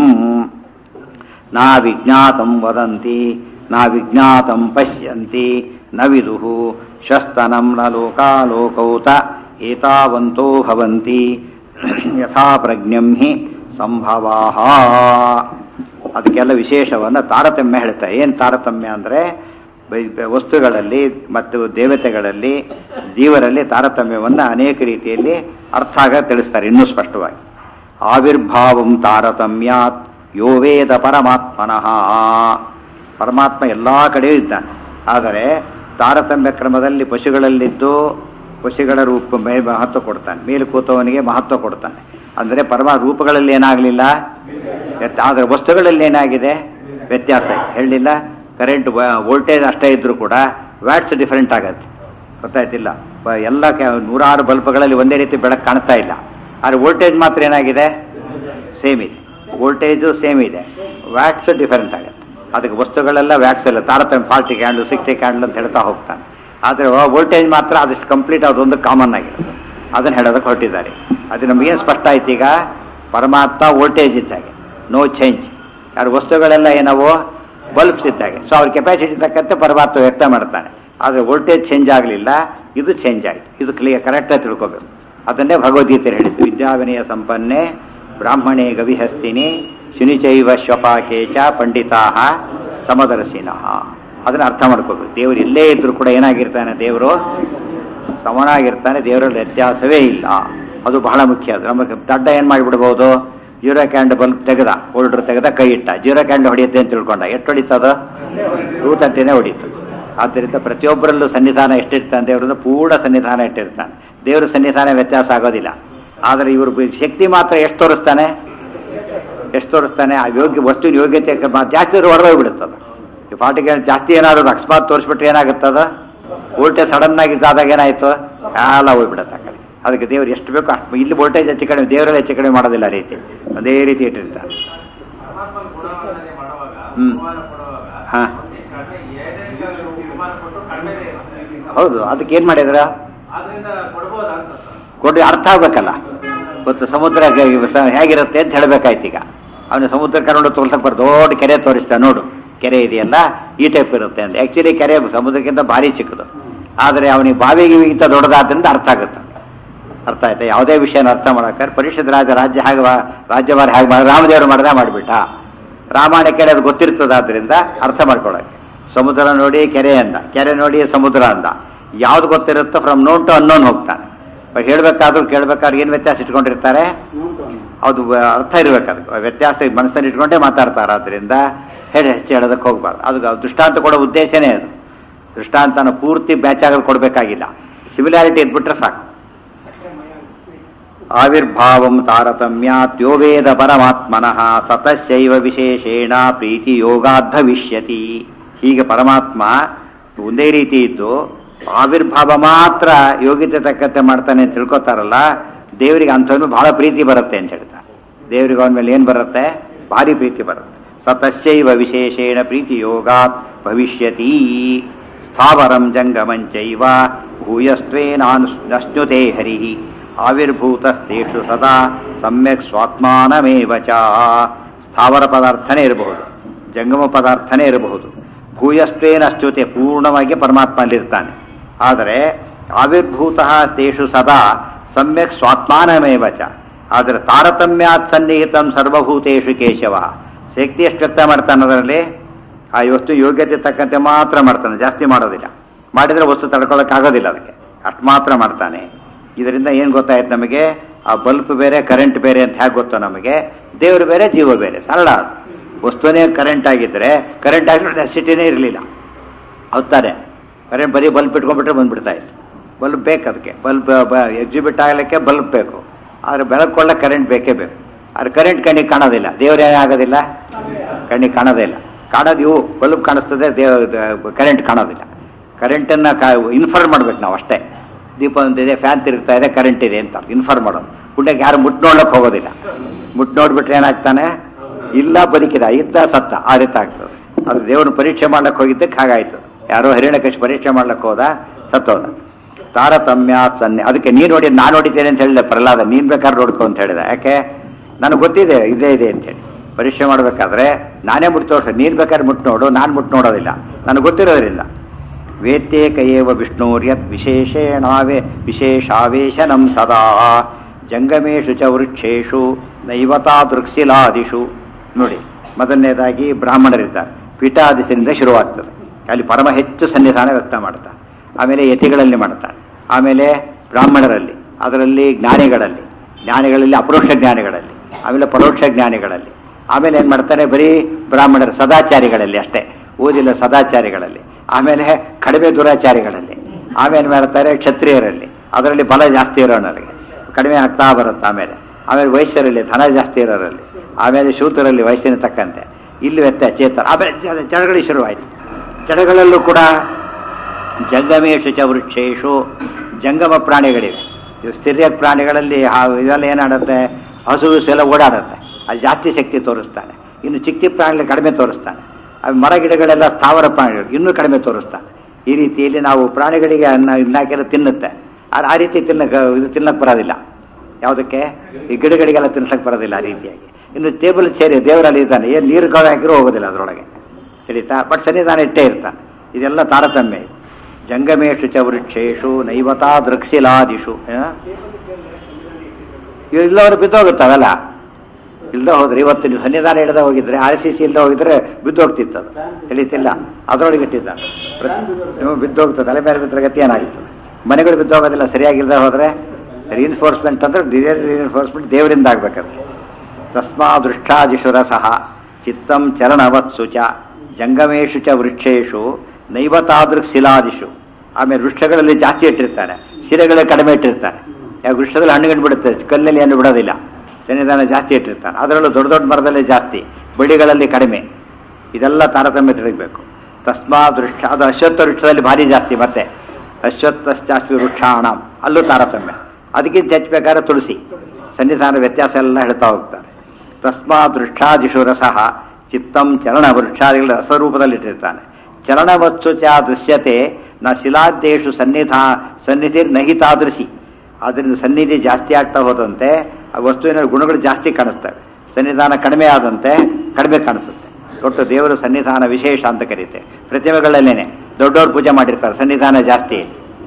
ನಾ ವಿಜ್ಞಾತಂ ವದಂತಿ ನಾ ವಿಜ್ಞಾತಂ ಪಶ್ಯಂತಿ ನ ವಿದುಃ ಶಸ್ತನಂ ನ ಲೋಕಾಲೋಕೌತ ಏತಾವಂತೋ ಭವಂತಿ ಯಥಾ ಪ್ರಜ್ಞಂ ಹಿ ಸಂಭವಾಹ ಅದಕ್ಕೆಲ್ಲ ವಿಶೇಷವನ್ನು ತಾರತಮ್ಯ ಹೇಳ್ತಾರೆ ಏನು ತಾರತಮ್ಯ ಅಂದರೆ ವಸ್ತುಗಳಲ್ಲಿ ಮತ್ತು ದೇವತೆಗಳಲ್ಲಿ ಜೀವರಲ್ಲಿ ತಾರತಮ್ಯವನ್ನು ಅನೇಕ ರೀತಿಯಲ್ಲಿ ಅರ್ಥ ಆಗ ತಿಳಿಸ್ತಾರೆ ಇನ್ನೂ ಸ್ಪಷ್ಟವಾಗಿ ಆವಿರ್ಭಾವಂ ತಾರತಮ್ಯಾತ್ ಯೋ ವೇದ ಪರಮಾತ್ಮನಃ ಪರಮಾತ್ಮ ಎಲ್ಲ ಕಡೆಯೂ ಇದ್ದಾನೆ ಆದರೆ ತಾರತಮ್ಯ ಕ್ರಮದಲ್ಲಿ ಪಶುಗಳಲ್ಲಿದ್ದು ಪಶುಗಳ ರೂಪ ಮೇ- ಮಹತ್ವ ಕೊಡ್ತಾನೆ ಮೇಲೆ ಕೂತವನಿಗೆ ಮಹತ್ವ ಕೊಡ್ತಾನೆ ಅಂದರೆ ಪರಮ ರೂಪಗಳಲ್ಲಿ ಏನಾಗಲಿಲ್ಲ ಆದರೆ ವಸ್ತುಗಳಲ್ಲಿ ಏನಾಗಿದೆ ವ್ಯತ್ಯಾಸ ಇದೆ ಹೇಳಲಿಲ್ಲ ಕರೆಂಟ್ ವೋಲ್ಟೇಜ್ ಅಷ್ಟೇ ಇದ್ರೂ ಕೂಡ ವ್ಯಾಟ್ಸ್ ಡಿಫರೆಂಟ್ ಆಗತ್ತೆ ಗೊತ್ತಾಯ್ತಿಲ್ಲ ಬ- ಎಲ್ಲ ಕೆ- ನೂರಾರು ಬಲ್ಬ್ಗಳಲ್ಲಿ ಒಂದೇ ರೀತಿ ಬೆಳಕು ಕಾಣ್ತಾ ಇಲ್ಲ ಆದರೆ ವೋಲ್ಟೇಜ್ ಮಾತ್ರ ಏನಾಗಿದೆ ಸೇಮ್ ಇದೆ ವೋಲ್ಟೇಜು ಸೇಮ್ ಇದೆ ವ್ಯಾಟ್ಸ್ ಡಿಫರೆಂಟ್ ಆಗುತ್ತೆ ಅದಕ್ಕೆ ವಸ್ತುಗಳೆಲ್ಲ ವ್ಯಾಟ್ಸ್ ಎಲ್ಲ ತಾರತಮ್ಯ ಫಾರ್ಟಿ ಕ್ಯಾಂಡ್ಲು ಸಿಕ್ಸ್ಟಿ ಕ್ಯಾಂಡ್ಲ್ ಅಂತ ಹೇಳ್ತಾ ಹೋಗ್ತಾನೆ ಆದರೆ ವೋಲ್ಟೇಜ್ ಮಾತ್ರ ಅದಷ್ಟು ಕಂಪ್ಲೀಟ್ ಅದೊಂದು ಕಾಮನ್ ಆಗಿರುತ್ತೆ ಅದನ್ನು ಹೇಳೋದಕ್ಕೆ ಹೊರಟಿದ್ದಾರೆ ಅದು ನಮಗೇನು ಸ್ಪಷ್ಟ ಆಯ್ತು ಈಗ ಪರಮಾತ್ಮ ವೋಲ್ಟೇಜ್ ಇದ್ದಾಗೆ ನೋ ಚೇಂಜ್ ಯಾರು ವಸ್ತುಗಳೆಲ್ಲ ಏನವೋ ಬಲ್ಬ್ಸ್ ಇದ್ದಾಗೆ ಸೊ ಅವ್ರ ಕೆಪಾಸಿಟಿ ತಕ್ಕಂತೆ ಪರಮಾತ್ಮ ವ್ಯಕ್ತ ಮಾಡ್ತಾನೆ ಆದರೆ ವೋಲ್ಟೇಜ್ ಚೇಂಜ್ ಆಗಲಿಲ್ಲ ಇದು ಚೇಂಜ್ ಆಯಿತು ಇದು ಕ್ಲಿಯರ್ ಕರೆಕ್ಟಾಗಿ ತಿಳ್ಕೊಬೇಕು ಅದನ್ನೇ ಭಗವದ್ಗೀತೆ ಹೇಳಿದ್ದು ವಿದ್ಯಾವಿನಯ ಸಂಪನ್ನೆ ಬ್ರಾಹ್ಮಣೇ ಗವಿಹಸ್ತಿನಿ ಶುನಿಚೈವ ಶ್ವಪಾಕೆ ಚ ಪಂಡಿತಾ ಸಮದರ್ಶಿನಃ ಅದನ್ನು ಅರ್ಥ ಮಾಡ್ಕೋಬೇಕು ದೇವರು ಎಲ್ಲೇ ಇದ್ರೂ ಕೂಡ ಏನಾಗಿರ್ತಾನೆ ದೇವರು ಸಮನಾಗಿರ್ತಾನೆ ದೇವರಲ್ಲಿ ವ್ಯತ್ಯಾಸವೇ ಇಲ್ಲ ಅದು ಬಹಳ ಮುಖ್ಯ ಅದು ನಮಗೆ ದಡ್ಡ ಏನು ಮಾಡಿಬಿಡ್ಬೋದು ಜೀರೋ ಕ್ಯಾಂಡ್ ಬಲ್ಬ್ ತೆಗೆದ ಹೋಲ್ಡ್ರ್ ತೆಗೆದ ಕೈ ಇಟ್ಟ ಜೀರೋ ಕ್ಯಾಂಡ್ ಹೊಡೆಯುತ್ತೆ ಅಂತ ತಿಳ್ಕೊಂಡ ಎಷ್ಟು ಹೊಡಿತದ ಟೂ ತರ್ಟಿನೇ ಹೊಡೀತು ಆದ್ದರಿಂದ ಪ್ರತಿಯೊಬ್ಬರಲ್ಲೂ ಸನ್ನಿಧಾನ ಎಷ್ಟಿರ್ತಾನೆ ದೇವರದ್ದು ಪೂರ್ಣ ಸನ್ನಿಧಾನ ಇಟ್ಟಿರ್ತಾನೆ ದೇವರ ಸನ್ನಿಧಾನ ವ್ಯತ್ಯಾಸ ಆಗೋದಿಲ್ಲ ಆದರೆ ಇವರು ಶಕ್ತಿ ಮಾತ್ರ ಎಷ್ಟು ತೋರಿಸ್ತಾನೆ ಎಷ್ಟು ತೋರಿಸ್ತಾನೆ ಆ ಯೋಗ್ಯ ವಸ್ತುವಿನ ಯೋಗ್ಯತೆ ಕ- ಜಾಸ್ತಿ ಹೊಡೆದೋಗ್ಬಿಡುತ್ತದ ಈ ಫಾರ್ಟಿಗೆ ಜಾಸ್ತಿ ಏನಾದ್ರು ಅಕಸ್ಮಾತ್ ತೋರಿಸ್ಬಿಟ್ರೆ ಏನಾಗುತ್ತದ ವೋಲ್ಟೇಜ್ ಸಡನ್ ಆಗಿ ಇದ್ದಾದಾಗ ಏನಾಯ್ತು ಎಲ್ಲ ಹೋಗ್ಬಿಡುತ್ತೆ ಆ ಕಡೆ ಅದಕ್ಕೆ ದೇವ್ರು ಎಷ್ಟು ಬೇಕೋ ಅಷ್ಟು ಇಲ್ಲಿ ವೋಲ್ಟೇಜ್ ಹೆಚ್ಚು ಕಡಿಮೆ ದೇವರಲ್ಲಿ ಹೆಚ್ಚು ಕಡಿಮೆ ಮಾಡೋದಿಲ್ಲ ಆ ರೀತಿ ಅದೇ ರೀತಿ ಇಟ್ಟಿರ್ತಾರೆ ಪರಮಾತ್ಮನ ಗುಣವರ್ಣನೆ ಮಾಡುವಾಗ ಹ್ಮ್. ಉಪಮಾನ ಕೊಡುವಾಗ ಹಾ. ಕಡಿಮೆ ಏನೇ ಉಪಮಾನ ಕೊಟ್ಟು ಕಡಿಮೆನೇ ಇರುತ್ತೆ ಹೌದು ಅದಕ್ಕೆ ಏನು ಮಾಡಿದ್ರ ಆದ್ರಿಂದ ಕೊಡ್ಬೋದಾ ಅಂತ ಸರ್. ಕೊಟ್ಟು ಅರ್ಥ ಆಗ್ಬೇಕಲ್ಲ ಗೊತ್ತು ಸಮುದ್ರ ಗ- ಸ- ಹೇಗಿರುತ್ತೆ ಅಂತ ಹೇಳ್ಬೇಕಾಯ್ತು ಈಗ ಅವನು ಸಮುದ್ರ ಕರ್ಕೊಂಡು ತೋರ್ಸಕ್ ಬರ್ ದೊಡ್ಡ ಕೆರೆ ತೋರಿಸ್ತಾ ನೋಡು ಕೆರೆ ಇದೆಯಲ್ಲ ಈ ಟೈಪ್ ಇರುತ್ತೆ ಅಂತ ಆಕ್ಚುಲಿ ಕೆರೆ ಸಮುದ್ರಕ್ಕಿಂತ ಭಾರಿ ಚಿಕ್ಕದು ಆದರೆ ಅವನಿಗೆ ಬಾವಿಗೆ ಇಂತ ದೊಡ್ಡದಾದ್ರಿಂದ ಅರ್ಥ ಆಗುತ್ತೆ ಅರ್ಥ ಆಯ್ತಾ ಯಾವುದೇ ವಿಷಯನ ಅರ್ಥ ಮಾಡಕ್ಕೆ ಪರಿಷತ್ ರಾಜ ರಾಜ್ಯ ಹಾಗೆ ಮಾ- ರಾಜ್ಯಭಾರ ಹೇಗೆ ಮಾಡಿ ರಾಮದೇವರು ಮಾಡ್ದ ಮಾಡಿಬಿಟ್ಟ ರಾಮಾಯಣ ಕೆರೆ ಅದು ಗೊತ್ತಿರ್ತದಾದ್ರಿಂದ ಅರ್ಥ ಮಾಡ್ಕೊಳಕ್ಕೆ ಸಮುದ್ರ ನೋಡಿ ಕೆರೆ ಅಂದ ಕೆರೆ ನೋಡಿ ಸಮುದ್ರ ಅಂದ ಯಾವ್ದು ಗೊತ್ತಿರುತ್ತೋ ಫ್ರಮ್ ನೋನ್ ಟು ಅನ್ನೋನ್ ಹೋಗ್ತಾನೆ ಬಟ್ ಹೇಳ್ಬೇಕಾದ್ರೂ ಕೇಳ್ಬೇಕಾದ್ರೆ ಏನು ವ್ಯತ್ಯಾಸ ಇಟ್ಕೊಂಡಿರ್ತಾರೆ ಅದು ವ- ಅರ್ಥ ಇರ್ಬೇಕು ಅದಕ್ಕೆ ವ್ಯತ್ಯಾಸ ಮನಸ್ಸಲ್ಲಿ ಇಟ್ಕೊಂಡೇ ಮಾತಾಡ್ತಾರೆ ಆದ್ದರಿಂದ ಹೇಳಿ ಹೆಚ್ಚು ಹೇಳೋದಕ್ಕೆ ಹೋಗ್ಬಾರ್ದು ಅದು ದೃಷ್ಟಾಂತ ಕೊಡೋ ಉದ್ದೇಶನೇ ಅದು ದೃಷ್ಟಾಂತನ ಪೂರ್ತಿ ಬ್ಯಾಚ್ ಆಗೋದು ಕೊಡಬೇಕಾಗಿಲ್ಲ ಸಿಮಿಲಾರಿಟಿ ಇದ್ಬಿಟ್ರೆ ಸಾಕು ಆವಿರ್ಭಾವಂ ತಾರತಮ್ಯಾತ್ ಯೋ ವೇದ ಪರಮಾತ್ಮನಃ ಸತಸ್ಯೈವ ವಿಶೇಷೇಣ ಪ್ರೀತಿ ಯೋಗಾದ್ ಭವಿಷ್ಯತಿ ಹೀಗೆ ಪರಮಾತ್ಮ ಒಂದೇ ರೀತಿ ಇದ್ದು ಆವಿರ್ಭಾವ ಮಾತ್ರ ಯೋಗ್ಯತೆ ತಕ್ಕಂತೆ ಮಾಡ್ತಾನೆ ಅಂತ ತಿಳ್ಕೊತಾರಲ್ಲ ದೇವರಿಗೆ ಅಂಥವ್ನು ಬಹಳ ಪ್ರೀತಿ ಬರುತ್ತೆ ಅಂತ ಹೇಳ್ತಾರೆ ದೇವರಿಗೆ ಅವನ ಮೇಲೆ ಏನು ಬರುತ್ತೆ ಭಾರಿ ಪ್ರೀತಿ ಬರುತ್ತೆ ಸತಸ್ಯೈವ ವಿಶೇಷೇಣ ಪ್ರೀತಿ ಯೋಗಾತ್ ಭವಿಷ್ಯತಿ ಸ್ಥಾವರಂ ಜಂಗಮಂಚೈವ ಭೂಯಸ್ತ್ವೇನಾನುಶ್ನುತೆ ಹರಿ ಆವಿರ್ಭೂತಸ್ತೇಷು ಸದಾ ಸಮ್ಯಕ್ ಸ್ವಾತ್ಮಾನಮೇವ ಚ ಸ್ಥಾವರ ಪದಾರ್ಥನೇ ಇರಬಹುದು ಜಂಗಮ ಪದಾರ್ಥನೇ ಇರಬಹುದು ಭೂಯಸ್ತ್ವೇನಶ್ಚುತೆ ಪೂರ್ಣವಾಗಿ ಪರಮಾತ್ಮ ಅಲ್ಲಿರ್ತಾನೆ ಆದರೆ ಆವಿರ್ಭೂತ ತೇಷು ಸದಾ ಸಮ್ಯಕ್ ಸ್ವಾತ್ಮಾನಮೇವ ಚ ಆದರೆ ತಾರತಮ್ಯಾತ್ ಸನ್ನಿಹಿತಂ ಸರ್ವಭೂತೇಷು ಕೇಶವ ಶಕ್ತಿ ಎಷ್ಟು ವ್ಯಕ್ತ ಮಾಡ್ತಾನೆ ಅದರಲ್ಲಿ ಆ ವಸ್ತು ಯೋಗ್ಯತೆ ತಕ್ಕಂತೆ ಮಾತ್ರ ಮಾಡ್ತಾನೆ ಜಾಸ್ತಿ ಮಾಡೋದಿಲ್ಲ ಮಾಡಿದರೆ ವಸ್ತು ತಡ್ಕೊಳ್ಳೋಕ್ಕಾಗೋದಿಲ್ಲ ಅದಕ್ಕೆ ಅಷ್ಟು ಮಾತ್ರ ಮಾಡ್ತಾನೆ ಇದರಿಂದ ಏನು ಗೊತ್ತಾಯ್ತು ನಮಗೆ ಆ ಬಲ್ಬ್ ಬೇರೆ ಕರೆಂಟ್ ಬೇರೆ ಅಂತ ಹೇಗೆ ಗೊತ್ತೋ ನಮಗೆ ದೇವರು ಬೇರೆ ಜೀವ ಬೇರೆ ಸರಳ ಅದು. ವಸ್ತುನೇ ಕರೆಂಟ್ ಆಗಿದ್ದರೆ ಕರೆಂಟ್ ಆಗಿರೋ ನೆಸಿಟಿನೇ ಇರಲಿಲ್ಲ ಹೌದಾನೆ ಕರೆಂಟ್ ಬರೀ ಬಲ್ಬ್ ಇಟ್ಕೊಂಡ್ಬಿಟ್ರೆ ಬಂದ್ಬಿಡ್ತಾ ಇತ್ತು ಬಲ್ಬ್ ಬೇಕು ಅದಕ್ಕೆ ಬಲ್ಬ್ ಎಕ್ಸಿಬಿಟ್ ಆಗಲಿಕ್ಕೆ ಬಲ್ಬ್ ಬೇಕು ಆದರೆ ಬೆಳಕೊಳ್ಳಕ್ಕೆ ಕರೆಂಟ್ ಬೇಕೇ ಬೇಕು ಆದರೆ ಕರೆಂಟ್ ಕಣ್ಣಿಗೆ ಕಾಣೋದಿಲ್ಲ ದೇವರೇ ಆಗೋದಿಲ್ಲ ಕಣ್ಣಿಗೆ ಕಾಣೋದೇ ಇಲ್ಲ ಕಾಣೋದು ಇವು ಬಲ್ಬ್ ಕಾಣಿಸ್ತದೆ ದೇವ ಕರೆಂಟ್ ಕಾಣೋದಿಲ್ಲ ಕರೆಂಟನ್ನು ಕಾ ಇನ್ಫಾರ್ಮ್ ಮಾಡ್ಬೇಕು ನಾವು ಅಷ್ಟೇ ದೀಪ ಒಂದಿದೆ ಫ್ಯಾನ್ ತಿರುಗ್ತಾ ಇದೆ ಕರೆಂಟ್ ಇದೆ ಅಂತ ಇನ್ಫಾರ್ಮ್ ಮಾಡೋದು ಪುಣ್ಯಕ್ಕೆ ಯಾರು ಮುಟ್ ನೋಡ್ಲಿಕ್ಕೆ ಹೋಗೋದಿಲ್ಲ ಮುಟ್ ನೋಡ್ಬಿಟ್ರೆ ಏನಾಗ್ತಾನೆ ಇಲ್ಲ ಬದುಕಿದ ಇದ್ದ ಸತ್ತ ಆ ರೀತಿ ಆಗ್ತದೆ ಅದು ದೇವ್ರನ್ನ ಪರೀಕ್ಷೆ ಮಾಡ್ಲಿಕ್ಕೆ ಹೋಗಿದ್ದಕ್ಕೆ ಹಾಗಾಯ್ತು ಯಾರೋ ಹರಿಣಕಶಿ ಪರೀಕ್ಷೆ ಮಾಡ್ಲಿಕ್ಕೆ ಹೋದ ಸತ್ತೋದ ತಾರತಮ್ಯ ಸನ್ನೆ ಅದಕ್ಕೆ ನೀನು ನೋಡಿ ನಾನು ನೋಡಿದ್ದೇನೆ ಅಂತ ಹೇಳಿದೆ ಪ್ರಹ್ಲಾದ ನೀನ್ ಬೇಕಾದ್ರೆ ನೋಡ್ಕೊ ಅಂತ ಹೇಳಿದ ಯಾಕೆ ನನಗೆ ಗೊತ್ತಿದೆ ಇದೇ ಇದೆ ಅಂತ ಹೇಳಿ ಪರೀಕ್ಷೆ ಮಾಡಬೇಕಾದ್ರೆ ನಾನೇ ಮುಟ್ಟು ತೋರಿಸ ನೀನ್ ಬೇಕಾದ್ರೆ ಮುಟ್ಟು ನೋಡು ನಾನು ಮುಟ್ಟು ನೋಡೋದಿಲ್ಲ ನನಗೆ ಗೊತ್ತಿರೋದ್ರಿಂದ ವೇತ್ತೇಕಯೇವ ವಿಷ್ಣೋರ್ಯತ್ ವಿಶೇಷೇಣಾವೇ ವಿಶೇಷಾವೇಶನಂ ಸದಾ ಜಂಗಮೇಶು ಚ ವೃಕ್ಷೇಶು ನೈವತಾ ದೃಕ್ಸಿಲಾದಿಷು ನೋಡಿ ಮೊದಲನೇದಾಗಿ ಬ್ರಾಹ್ಮಣರಿದ್ದಾರೆ ಪೀಠಾದಿಸಿನಿಂದ ಶುರುವಾಗ್ತದೆ ಅಲ್ಲಿ ಪರಮ ಹೆಚ್ಚು ಸನ್ನಿಧಾನ ವ್ಯಕ್ತ ಮಾಡ್ತಾನೆ ಆಮೇಲೆ ಯತಿಗಳಲ್ಲಿ ಮಾಡ್ತಾನೆ ಆಮೇಲೆ ಬ್ರಾಹ್ಮಣರಲ್ಲಿ ಅದರಲ್ಲಿ ಜ್ಞಾನಿಗಳಲ್ಲಿ ಜ್ಞಾನಿಗಳಲ್ಲಿ ಅಪರೋಕ್ಷ ಜ್ಞಾನಿಗಳಲ್ಲಿ ಆಮೇಲೆ ಪರೋಕ್ಷ ಜ್ಞಾನಿಗಳಲ್ಲಿ ಆಮೇಲೆ ಏನು ಮಾಡ್ತಾನೆ ಬರೀ ಬ್ರಾಹ್ಮಣರು ಸದಾಚಾರಿಗಳಲ್ಲಿ ಅಷ್ಟೇ ಓದಿಲ್ಲ ಸದಾಚಾರಿಗಳಲ್ಲಿ ಆಮೇಲೆ ಕಡಿಮೆ ದುರಾಚಾರಿಗಳಲ್ಲಿ ಆಮೇಲೆ ಮಾಡ್ತಾರೆ ಕ್ಷತ್ರಿಯರಲ್ಲಿ ಅದರಲ್ಲಿ ಬಲ ಜಾಸ್ತಿ ಇರೋಣರಿಗೆ ಕಡಿಮೆ ಆಗ್ತಾ ಬರುತ್ತೆ ಆಮೇಲೆ ಆಮೇಲೆ ವೈಶ್ಯರಲ್ಲಿ ಧನ ಜಾಸ್ತಿ ಇರೋರಲ್ಲಿ ಆಮೇಲೆ ಶೂತರಲ್ಲಿ ವಯಸ್ಸಿನ ತಕ್ಕಂತೆ ಇಲ್ಲಿ ವ್ಯತ್ಯಾಸ ಚೇತನ ಆಮೇಲೆ ಜ- ಜಡಗಳು ಶುರುವಾಯಿತು ಜಡಗಳಲ್ಲೂ ಕೂಡ ಜಂಗಮೇಶು ಚ ವೃಕ್ಷೇಶು ಜಂಗಮ ಪ್ರಾಣಿಗಳಿವೆ ಇವು ಸ್ಥಿರ್ಯ ಪ್ರಾಣಿಗಳಲ್ಲಿ ಆ- ಇವೆಲ್ಲ ಏನಾಡುತ್ತೆ ಹಸು ಗಿಸು ಎಲ್ಲ ಓಡಾಡುತ್ತೆ ಅಲ್ಲಿ ಜಾಸ್ತಿ ಶಕ್ತಿ ತೋರಿಸ್ತಾನೆ ಇನ್ನು ಚಿಕ್ಕ ಚಿಕ್ಕ ಪ್ರಾಣಿಗಳು ಕಡಿಮೆ ತೋರಿಸ್ತಾನೆ ಅದು ಮರ ಗಿಡಗಳೆಲ್ಲ ಸ್ಥಾವರ ಪ್ರಾಣಿಗಳು ಇನ್ನೂ ಕಡಿಮೆ ತೋರಿಸ್ತಾನೆ ಈ ರೀತಿಯಲ್ಲಿ ನಾವು ಪ್ರಾಣಿಗಳಿಗೆ ಅನ್ನ ಇನ್ನಾಕೆಲ್ಲ ತಿನ್ನುತ್ತೆ ಆದ್ರೆ ಆ ರೀತಿ ತಿನ್ನಕ್ಕೆ ಇದು ತಿನ್ನಕ್ಕೆ ಬರೋದಿಲ್ಲ ಯಾವುದಕ್ಕೆ ಈ ಗಿಡಗಳಿಗೆಲ್ಲ ತಿನ್ಸಕ್ಕೆ ಬರೋದಿಲ್ಲ ಆ ರೀತಿಯಾಗಿ ಇನ್ನು ಟೇಬಲ್ ಚೇರಿ ದೇವರಲ್ಲಿ ಇದ್ದಾನೆ ಏನು ನೀರು ಕಾಳು ಹಾಕಿರೂ ಹೋಗೋದಿಲ್ಲ ಅದರೊಳಗೆ ತಿಳಿತಾ ಬಟ್ ಸನ್ನಿಧಾನ ಇಟ್ಟೇ ಇರ್ತಾನೆ ಇದೆಲ್ಲ ತಾರತಮ್ಯ ಇದು ಜಂಗಮೇಶು ಚ ವೃಕ್ಷೇಶು ನೈವತಾ ದೃಕ್ಸಿಲಾದಿಷು ಇಲ್ಲವರು ಬಿದ್ದೋಗುತ್ತವಲ್ಲ ಇಲ್ದ ಹೋದ್ರೆ ಇವತ್ತು ನೀವು ಸನ್ನಿಧಾನ ಹಿಡ್ದ ಹೋಗಿದ್ರೆ ಆರ್ ಸಿ ಸಿ ಇಲ್ದ ಹೋಗಿದ್ರೆ ಬಿದ್ದೋಗ್ತಿತ್ತು ಅದು ತಿಳಿತಿಲ್ಲ ಅದರೊಳಗೆ ಇಟ್ಟಿದ್ದಾನೆ ನೀವು ಬಿದ್ದೋಗ್ತದೆ ತಲೆ ಮೇಲೆ ಬಿದ್ದರೆ ಗತಿ ಏನಾಗುತ್ತದೆ ಮನೆಗಳು ಬಿದ್ದೋಗೋದಿಲ್ಲ ಸರಿಯಾಗಿಲ್ಲದೆ ಹೋದ್ರೆ ರಿಇನ್ಫೋರ್ಸ್ಮೆಂಟ್ ಅಂದ್ರೆ ರಿಇನ್ಫೋರ್ಸ್ಮೆಂಟ್ ದೇವರಿಂದ ಆಗ್ಬೇಕದು ತಸ್ಮಾ ದೃಷ್ಟಾದಿಶುರ ಸಹ ಚಿತ್ತಂ ಚರಣವತ್ಸು ಚ ಜಂಗಮೇಶು ಚ ವೃಕ್ಷೇಶು ನೈವತಾದೃಕ್ ಶಿಲಾದಿಶು ಆಮೇಲೆ ವೃಕ್ಷಗಳಲ್ಲಿ ಜಾಸ್ತಿ ಇಟ್ಟಿರ್ತಾನೆ ಶಿಲೆಗಳಲ್ಲಿ ಕಡಿಮೆ ಇಟ್ಟಿರ್ತಾನೆ ಯಾವ ವೃಕ್ಷದಲ್ಲಿ ಹಣ್ಣುಗಂಡು ಬಿಡುತ್ತೆ ಕಲ್ಲಲ್ಲಿ ಹಣ್ಣು ಬಿಡೋದಿಲ್ಲ ಸನ್ನಿಧಾನ ಜಾಸ್ತಿ ಇಟ್ಟಿರ್ತಾನೆ ಅದರಲ್ಲೂ ದೊಡ್ಡ ದೊಡ್ಡ ಮರದಲ್ಲಿ ಜಾಸ್ತಿ ಬಳ್ಳಿಗಳಲ್ಲಿ ಕಡಿಮೆ ಇದೆಲ್ಲ ತಾರತಮ್ಯ ತಿಳಿಬೇಕು ತಸ್ಮಾ ವೃಕ್ಷ ಅದು ಅಶ್ವತ್ಥ ವೃಕ್ಷದಲ್ಲಿ ಭಾರಿ ಜಾಸ್ತಿ ಮತ್ತೆ ಅಶ್ವತ್ಥಶ್ಚಾಸ್ತಿ ವೃಕ್ಷಾಣ ಅಲ್ಲೂ ತಾರತಮ್ಯ ಅದಕ್ಕಿಂತ ಹೆಚ್ಚಬೇಕಾದ್ರೆ ತುಳಸಿ ಸನ್ನಿಧಾನ ವ್ಯತ್ಯಾಸ ಎಲ್ಲ ಹೇಳ್ತಾ ಹೋಗ್ತಾರೆ ತಸ್ಮಾ ವೃಕ್ಷಾದಿಶು ರಸಃ ಚಿತ್ತಂ ಚರಣ ವೃಕ್ಷಾದಿಗಳ ರಸರೂಪದಲ್ಲಿಟ್ಟಿರ್ತಾನೆ ಚರಣವತ್ಸು ಚ ದೃಶ್ಯತೆ ನ ಶಿಲಾದ್ದೇಶು ಸನ್ನಿಧಾ ಸನ್ನಿಧಿರ್ ನಹಿ ತಾದೃಶಿ ಅದರಿಂದ ಸನ್ನಿಧಿ ಜಾಸ್ತಿ ಆಗ್ತಾ ಹೋದಂತೆ ಆ ವಸ್ತುವಿನ ಗುಣಗಳು ಜಾಸ್ತಿ ಕಾಣಿಸ್ತವೆ ಸನ್ನಿಧಾನ ಕಡಿಮೆ ಆದಂತೆ ಕಡಿಮೆ ಕಾಣಿಸುತ್ತೆ ಒಟ್ಟು ದೇವರ ಸನ್ನಿಧಾನ ವಿಶೇಷ ಅಂತ ಕರೀತೆ ಪ್ರತಿಮೆಗಳಲ್ಲೇನೆ ದೊಡ್ಡವ್ರು ಪೂಜೆ ಮಾಡಿರ್ತಾರೆ ಸನ್ನಿಧಾನ ಜಾಸ್ತಿ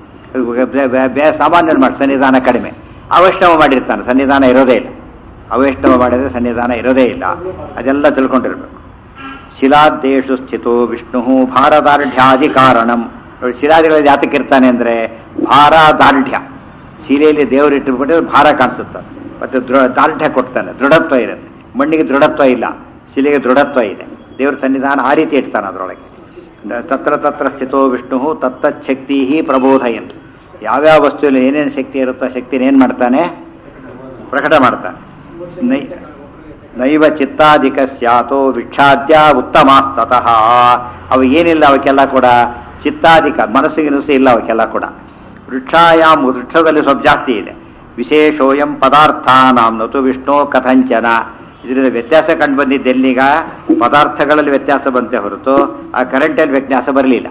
ಬೇ- ಬೇ- ಬೇ ಸಾಮಾನ್ಯರು ಮಾಡಿ ಸನ್ನಿಧಾನ ಕಡಿಮೆ ಅವೈಷ್ಣವ ಮಾಡಿರ್ತಾನೆ ಸನ್ನಿಧಾನ ಇರೋದೇ ಇಲ್ಲ ಅವೈಷ್ಣವ ಮಾಡಿದ್ರೆ ಸನ್ನಿಧಾನ ಇರೋದೇ ಇಲ್ಲ ಅದೆಲ್ಲ ತಿಳ್ಕೊಂಡಿರ್ಬೇಕು ಶಿಲಾದ್ದೇಶು ಸ್ಥಿತೋ ವಿಷ್ಣು ಭಾರದಾರ್ಢ್ಯಾದಿ ಕಾರಣಂ ನೋಡಿ ಶಿಲಾದಿಗಳಲ್ಲಿ ಯಾತಕ್ಕೆ ಇರ್ತಾನೆ ಅಂದ್ರೆ ಭಾರ ದಾರ್ಢ್ಯ ಶಿಲೆಯಲ್ಲಿ ದೇವರು ಇಟ್ಟುಬಿಟ್ಟು ಭಾರ ಕಾಣಿಸುತ್ತೆ ಮತ್ತೆ ದೃಢ ದಾರ್ಢ್ಯ ಕೊಡ್ತಾನೆ ದೃಢತ್ವ ಇರುತ್ತೆ ಮಣ್ಣಿಗೆ ದೃಢತ್ವ ಇಲ್ಲ ಶಿಲೆಗೆ ದೃಢತ್ವ ಇದೆ ದೇವ್ರ ಸನ್ನಿಧಾನ ಆ ರೀತಿ ಇಡ್ತಾನೆ ಅದರೊಳಗೆ ತತ್ರ ತತ್ರ ಸ್ಥಿತೋ ವಿಷ್ಣು ತತ್ತಚ್ಛಕ್ತಿ ಪ್ರಬೋಧಯನ್ ಯಾವ್ಯಾವ ವಸ್ತುವಿನಲ್ಲಿ ಏನೇನು ಶಕ್ತಿ ಇರುತ್ತೋ ಆ ಶಕ್ತಿನ ಏನು ಮಾಡ್ತಾನೆ ಪ್ರಕಟ ಮಾಡ್ತಾನೆ ನೈ ನೈವ ಚಿತ್ತಾಧಿಕ ಸ್ಯಾತೋ ವಿಕ್ಷಾದ್ಯ ಉತ್ತಮಾಸ್ತತಃ ಅವು ಏನಿಲ್ಲ ಅವಕ್ಕೆಲ್ಲ ಕೂಡ ಚಿತ್ತಾಧಿಕ ಮನಸ್ಸಿಗೆ ನುಸಿ ಇಲ್ಲ ಅವಕ್ಕೆಲ್ಲ ಕೂಡ ವೃಕ್ಷಾಯಾಮ್ ವೃಕ್ಷದಲ್ಲಿ ಸ್ವಲ್ಪ ಜಾಸ್ತಿ ಇದೆ ವಿಶೇಷೋಯಂ ಪದಾರ್ಥಾನಾಂ ನತು ವಿಷ್ಣು ಕಥಂಚನ ಇದರಿಂದ ವ್ಯತ್ಯಾಸ ಕಂಡು ಬಂದಿದ್ದೆಲ್ಲೀಗ ಪದಾರ್ಥಗಳಲ್ಲಿ ವ್ಯತ್ಯಾಸ ಬಂತೆ ಹೊರತು ಆ ಕರೆಂಟಲ್ಲಿ ವ್ಯತ್ಯಾಸ ಬರಲಿಲ್ಲ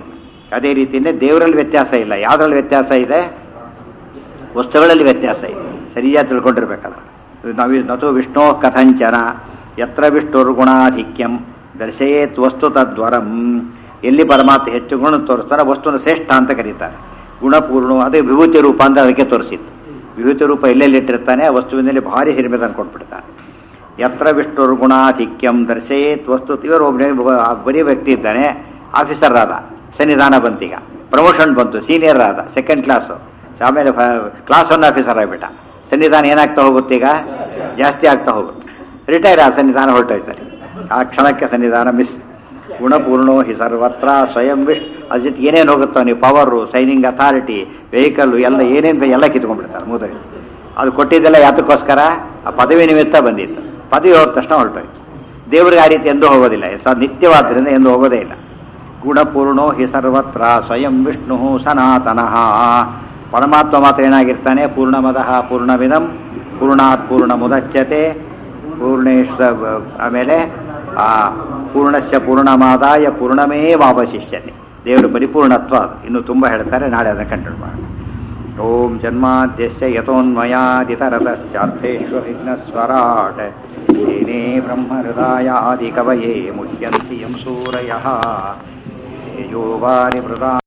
ಅದೇ ರೀತಿಯೇ ದೇವರಲ್ಲಿ ವ್ಯತ್ಯಾಸ ಇಲ್ಲ ಯಾವುದ್ರಲ್ಲಿ ವ್ಯತ್ಯಾಸ ಇದೆ ವಸ್ತುಗಳಲ್ಲಿ ವ್ಯತ್ಯಾಸ ಇದೆ ಸರಿಯಾಗಿ ತಿಳ್ಕೊಂಡಿರ್ಬೇಕಾದ್ರೆ ನಾವು ನತು ವಿಷ್ಣೋ ಕಥಂಚನ ಯತ್ರ ವಿಷ್ಣುರ್ಗುಣಾಧಿಕ್ಯಂ ದರ್ಶಯೇತ್ ವಸ್ತು ತದ್ವರಂ ಎಲ್ಲಿ ಪರಮಾತ್ಮ ಹೆಚ್ಚು ಗುಣ ತೋರಿಸ್ತಾರೆ ವಸ್ತುನ ಶ್ರೇಷ್ಠ ಅಂತ ಕರೀತಾರೆ ಗುಣಪೂರ್ಣ ಅದೇ ವಿಭೂತಿ ರೂಪ ಅಂತ ಅದಕ್ಕೆ ತೋರಿಸಿತ್ತು ವಿಭೂತಿ ರೂಪ ಎಲ್ಲೆಲ್ಲಿ ಇಟ್ಟಿರ್ತಾನೆ ಆ ವಸ್ತುವಿನಲ್ಲಿ ಭಾರಿ ಹಿರಿಮೆ ತಂದು ಕೊಟ್ಬಿಡ್ತಾನೆ ಯತ್ರ ವಿಷ್ಣುರ್ಗುಣಾಧಿಕ್ಯಂ ದರ್ಶಯೇತ್ ವಸ್ತು ಇವರು ಒಬ್ಬನೇ ಬರೀ ವ್ಯಕ್ತಿ ಇದ್ದಾನೆ ಆಫೀಸರ್ ಆದ ಸನ್ನಿಧಾನ ಬಂತೀಗ ಪ್ರಮೋಷನ್ ಬಂತು ಸೀನಿಯರ್ ಆದ ಸೆಕೆಂಡ್ ಕ್ಲಾಸು ಆಮೇಲೆ ಕ್ಲಾಸ್ ಒನ್ ಆಫೀಸರ್ ಆಗಿಬಿಟ್ಟ ಸನ್ನಿಧಾನ ಏನಾಗ್ತಾ ಹೋಗುತ್ತೆ ಈಗ ಜಾಸ್ತಿ ಆಗ್ತಾ ಹೋಗುತ್ತೆ ರಿಟೈರ್ ಆದ ಸನ್ನಿಧಾನ ಹೊರಟೋಯ್ತಾರೆ ಆ ಕ್ಷಣಕ್ಕೆ ಸನ್ನಿಧಾನ ಮಿಸ್ ಗುಣಪೂರ್ಣೋ ಹಿ ಸರ್ವತ್ರ ಸ್ವಯಂ ವಿಶ್ ಅದ್ರ ಜೊತೆ ಏನೇನು ಹೋಗುತ್ತೋ ನೀವು ಪವರು ಸೈನಿಂಗ್ ಅಥಾರಿಟಿ ವೆಹಿಕಲ್ ಎಲ್ಲ ಏನೇನು ಎಲ್ಲ ಕಿತ್ಕೊಂಡ್ಬಿಡ್ತಾರೆ ಮುದೈ ಅದು ಕೊಟ್ಟಿದ್ದೆಲ್ಲ ಯಾತಕ್ಕೋಸ್ಕರ ಆ ಪದವಿ ನಿಮಿತ್ತ ಬಂದಿತ್ತು ಪದವಿ ಹೋದ ತಕ್ಷಣ ಹೊರಟೋಯ್ತು ದೇವರಿಗೆ ಆ ರೀತಿ ಎಂದೂ ಹೋಗೋದಿಲ್ಲ ಸ ನಿತ್ಯವಾದ್ರಿಂದ ಎಂದೂ ಹೋಗೋದೇ ಇಲ್ಲ ಗುಣಪೂರ್ಣೋ ಹಿ ಸರ್ವತ್ರ ಸ್ವಯಂ ವಿಷ್ಣು ಸನಾತನಃ ಪರಮಾತ್ಮ ಮಾತ್ರ ಏನಾಗಿರ್ತಾನೆ ಪೂರ್ಣಮದಃ ಪೂರ್ಣವಿದಂ ಪೂರ್ಣಾತ್ ಪೂರ್ಣ ಮುದಚ್ಯತೆ ಪೂರ್ಣೇಶ್ವ ಆಮೇಲೆ ಆ ಪೂರ್ಣಸ್ಯ ಪೂರ್ಣಮಾದಾಯ ಪೂರ್ಣಮೇವಾವಶಿಷ್ಯತೆ ದೇವರು ಪರಿಪೂರ್ಣತ್ವ ಅದು ಇನ್ನು ತುಂಬ ಹೇಳ್ತಾರೆ ನಾಳೆ ಅದನ್ನು ಕಂಟಿನ್ಯೂ ಮಾಡೋಣ ಓಂ ಜನ್ಮಾದ್ಯಸ್ಯ ಯತೋನ್ಮಯಾದಿತರತಶ್ಚಾರ್ಥೇಶ್ವವಿಘ್ನಸ್ವರಾಟ್ ಏನೇ ಬ್ರಹ್ಮಹೃದಾಯಾದಿಕವಯೇ ಮುಹ್ಯಂತಿ ಯಂ ಸೂರಯಃ ತೇಜೋ ವಾರಿ ಮೃದಾ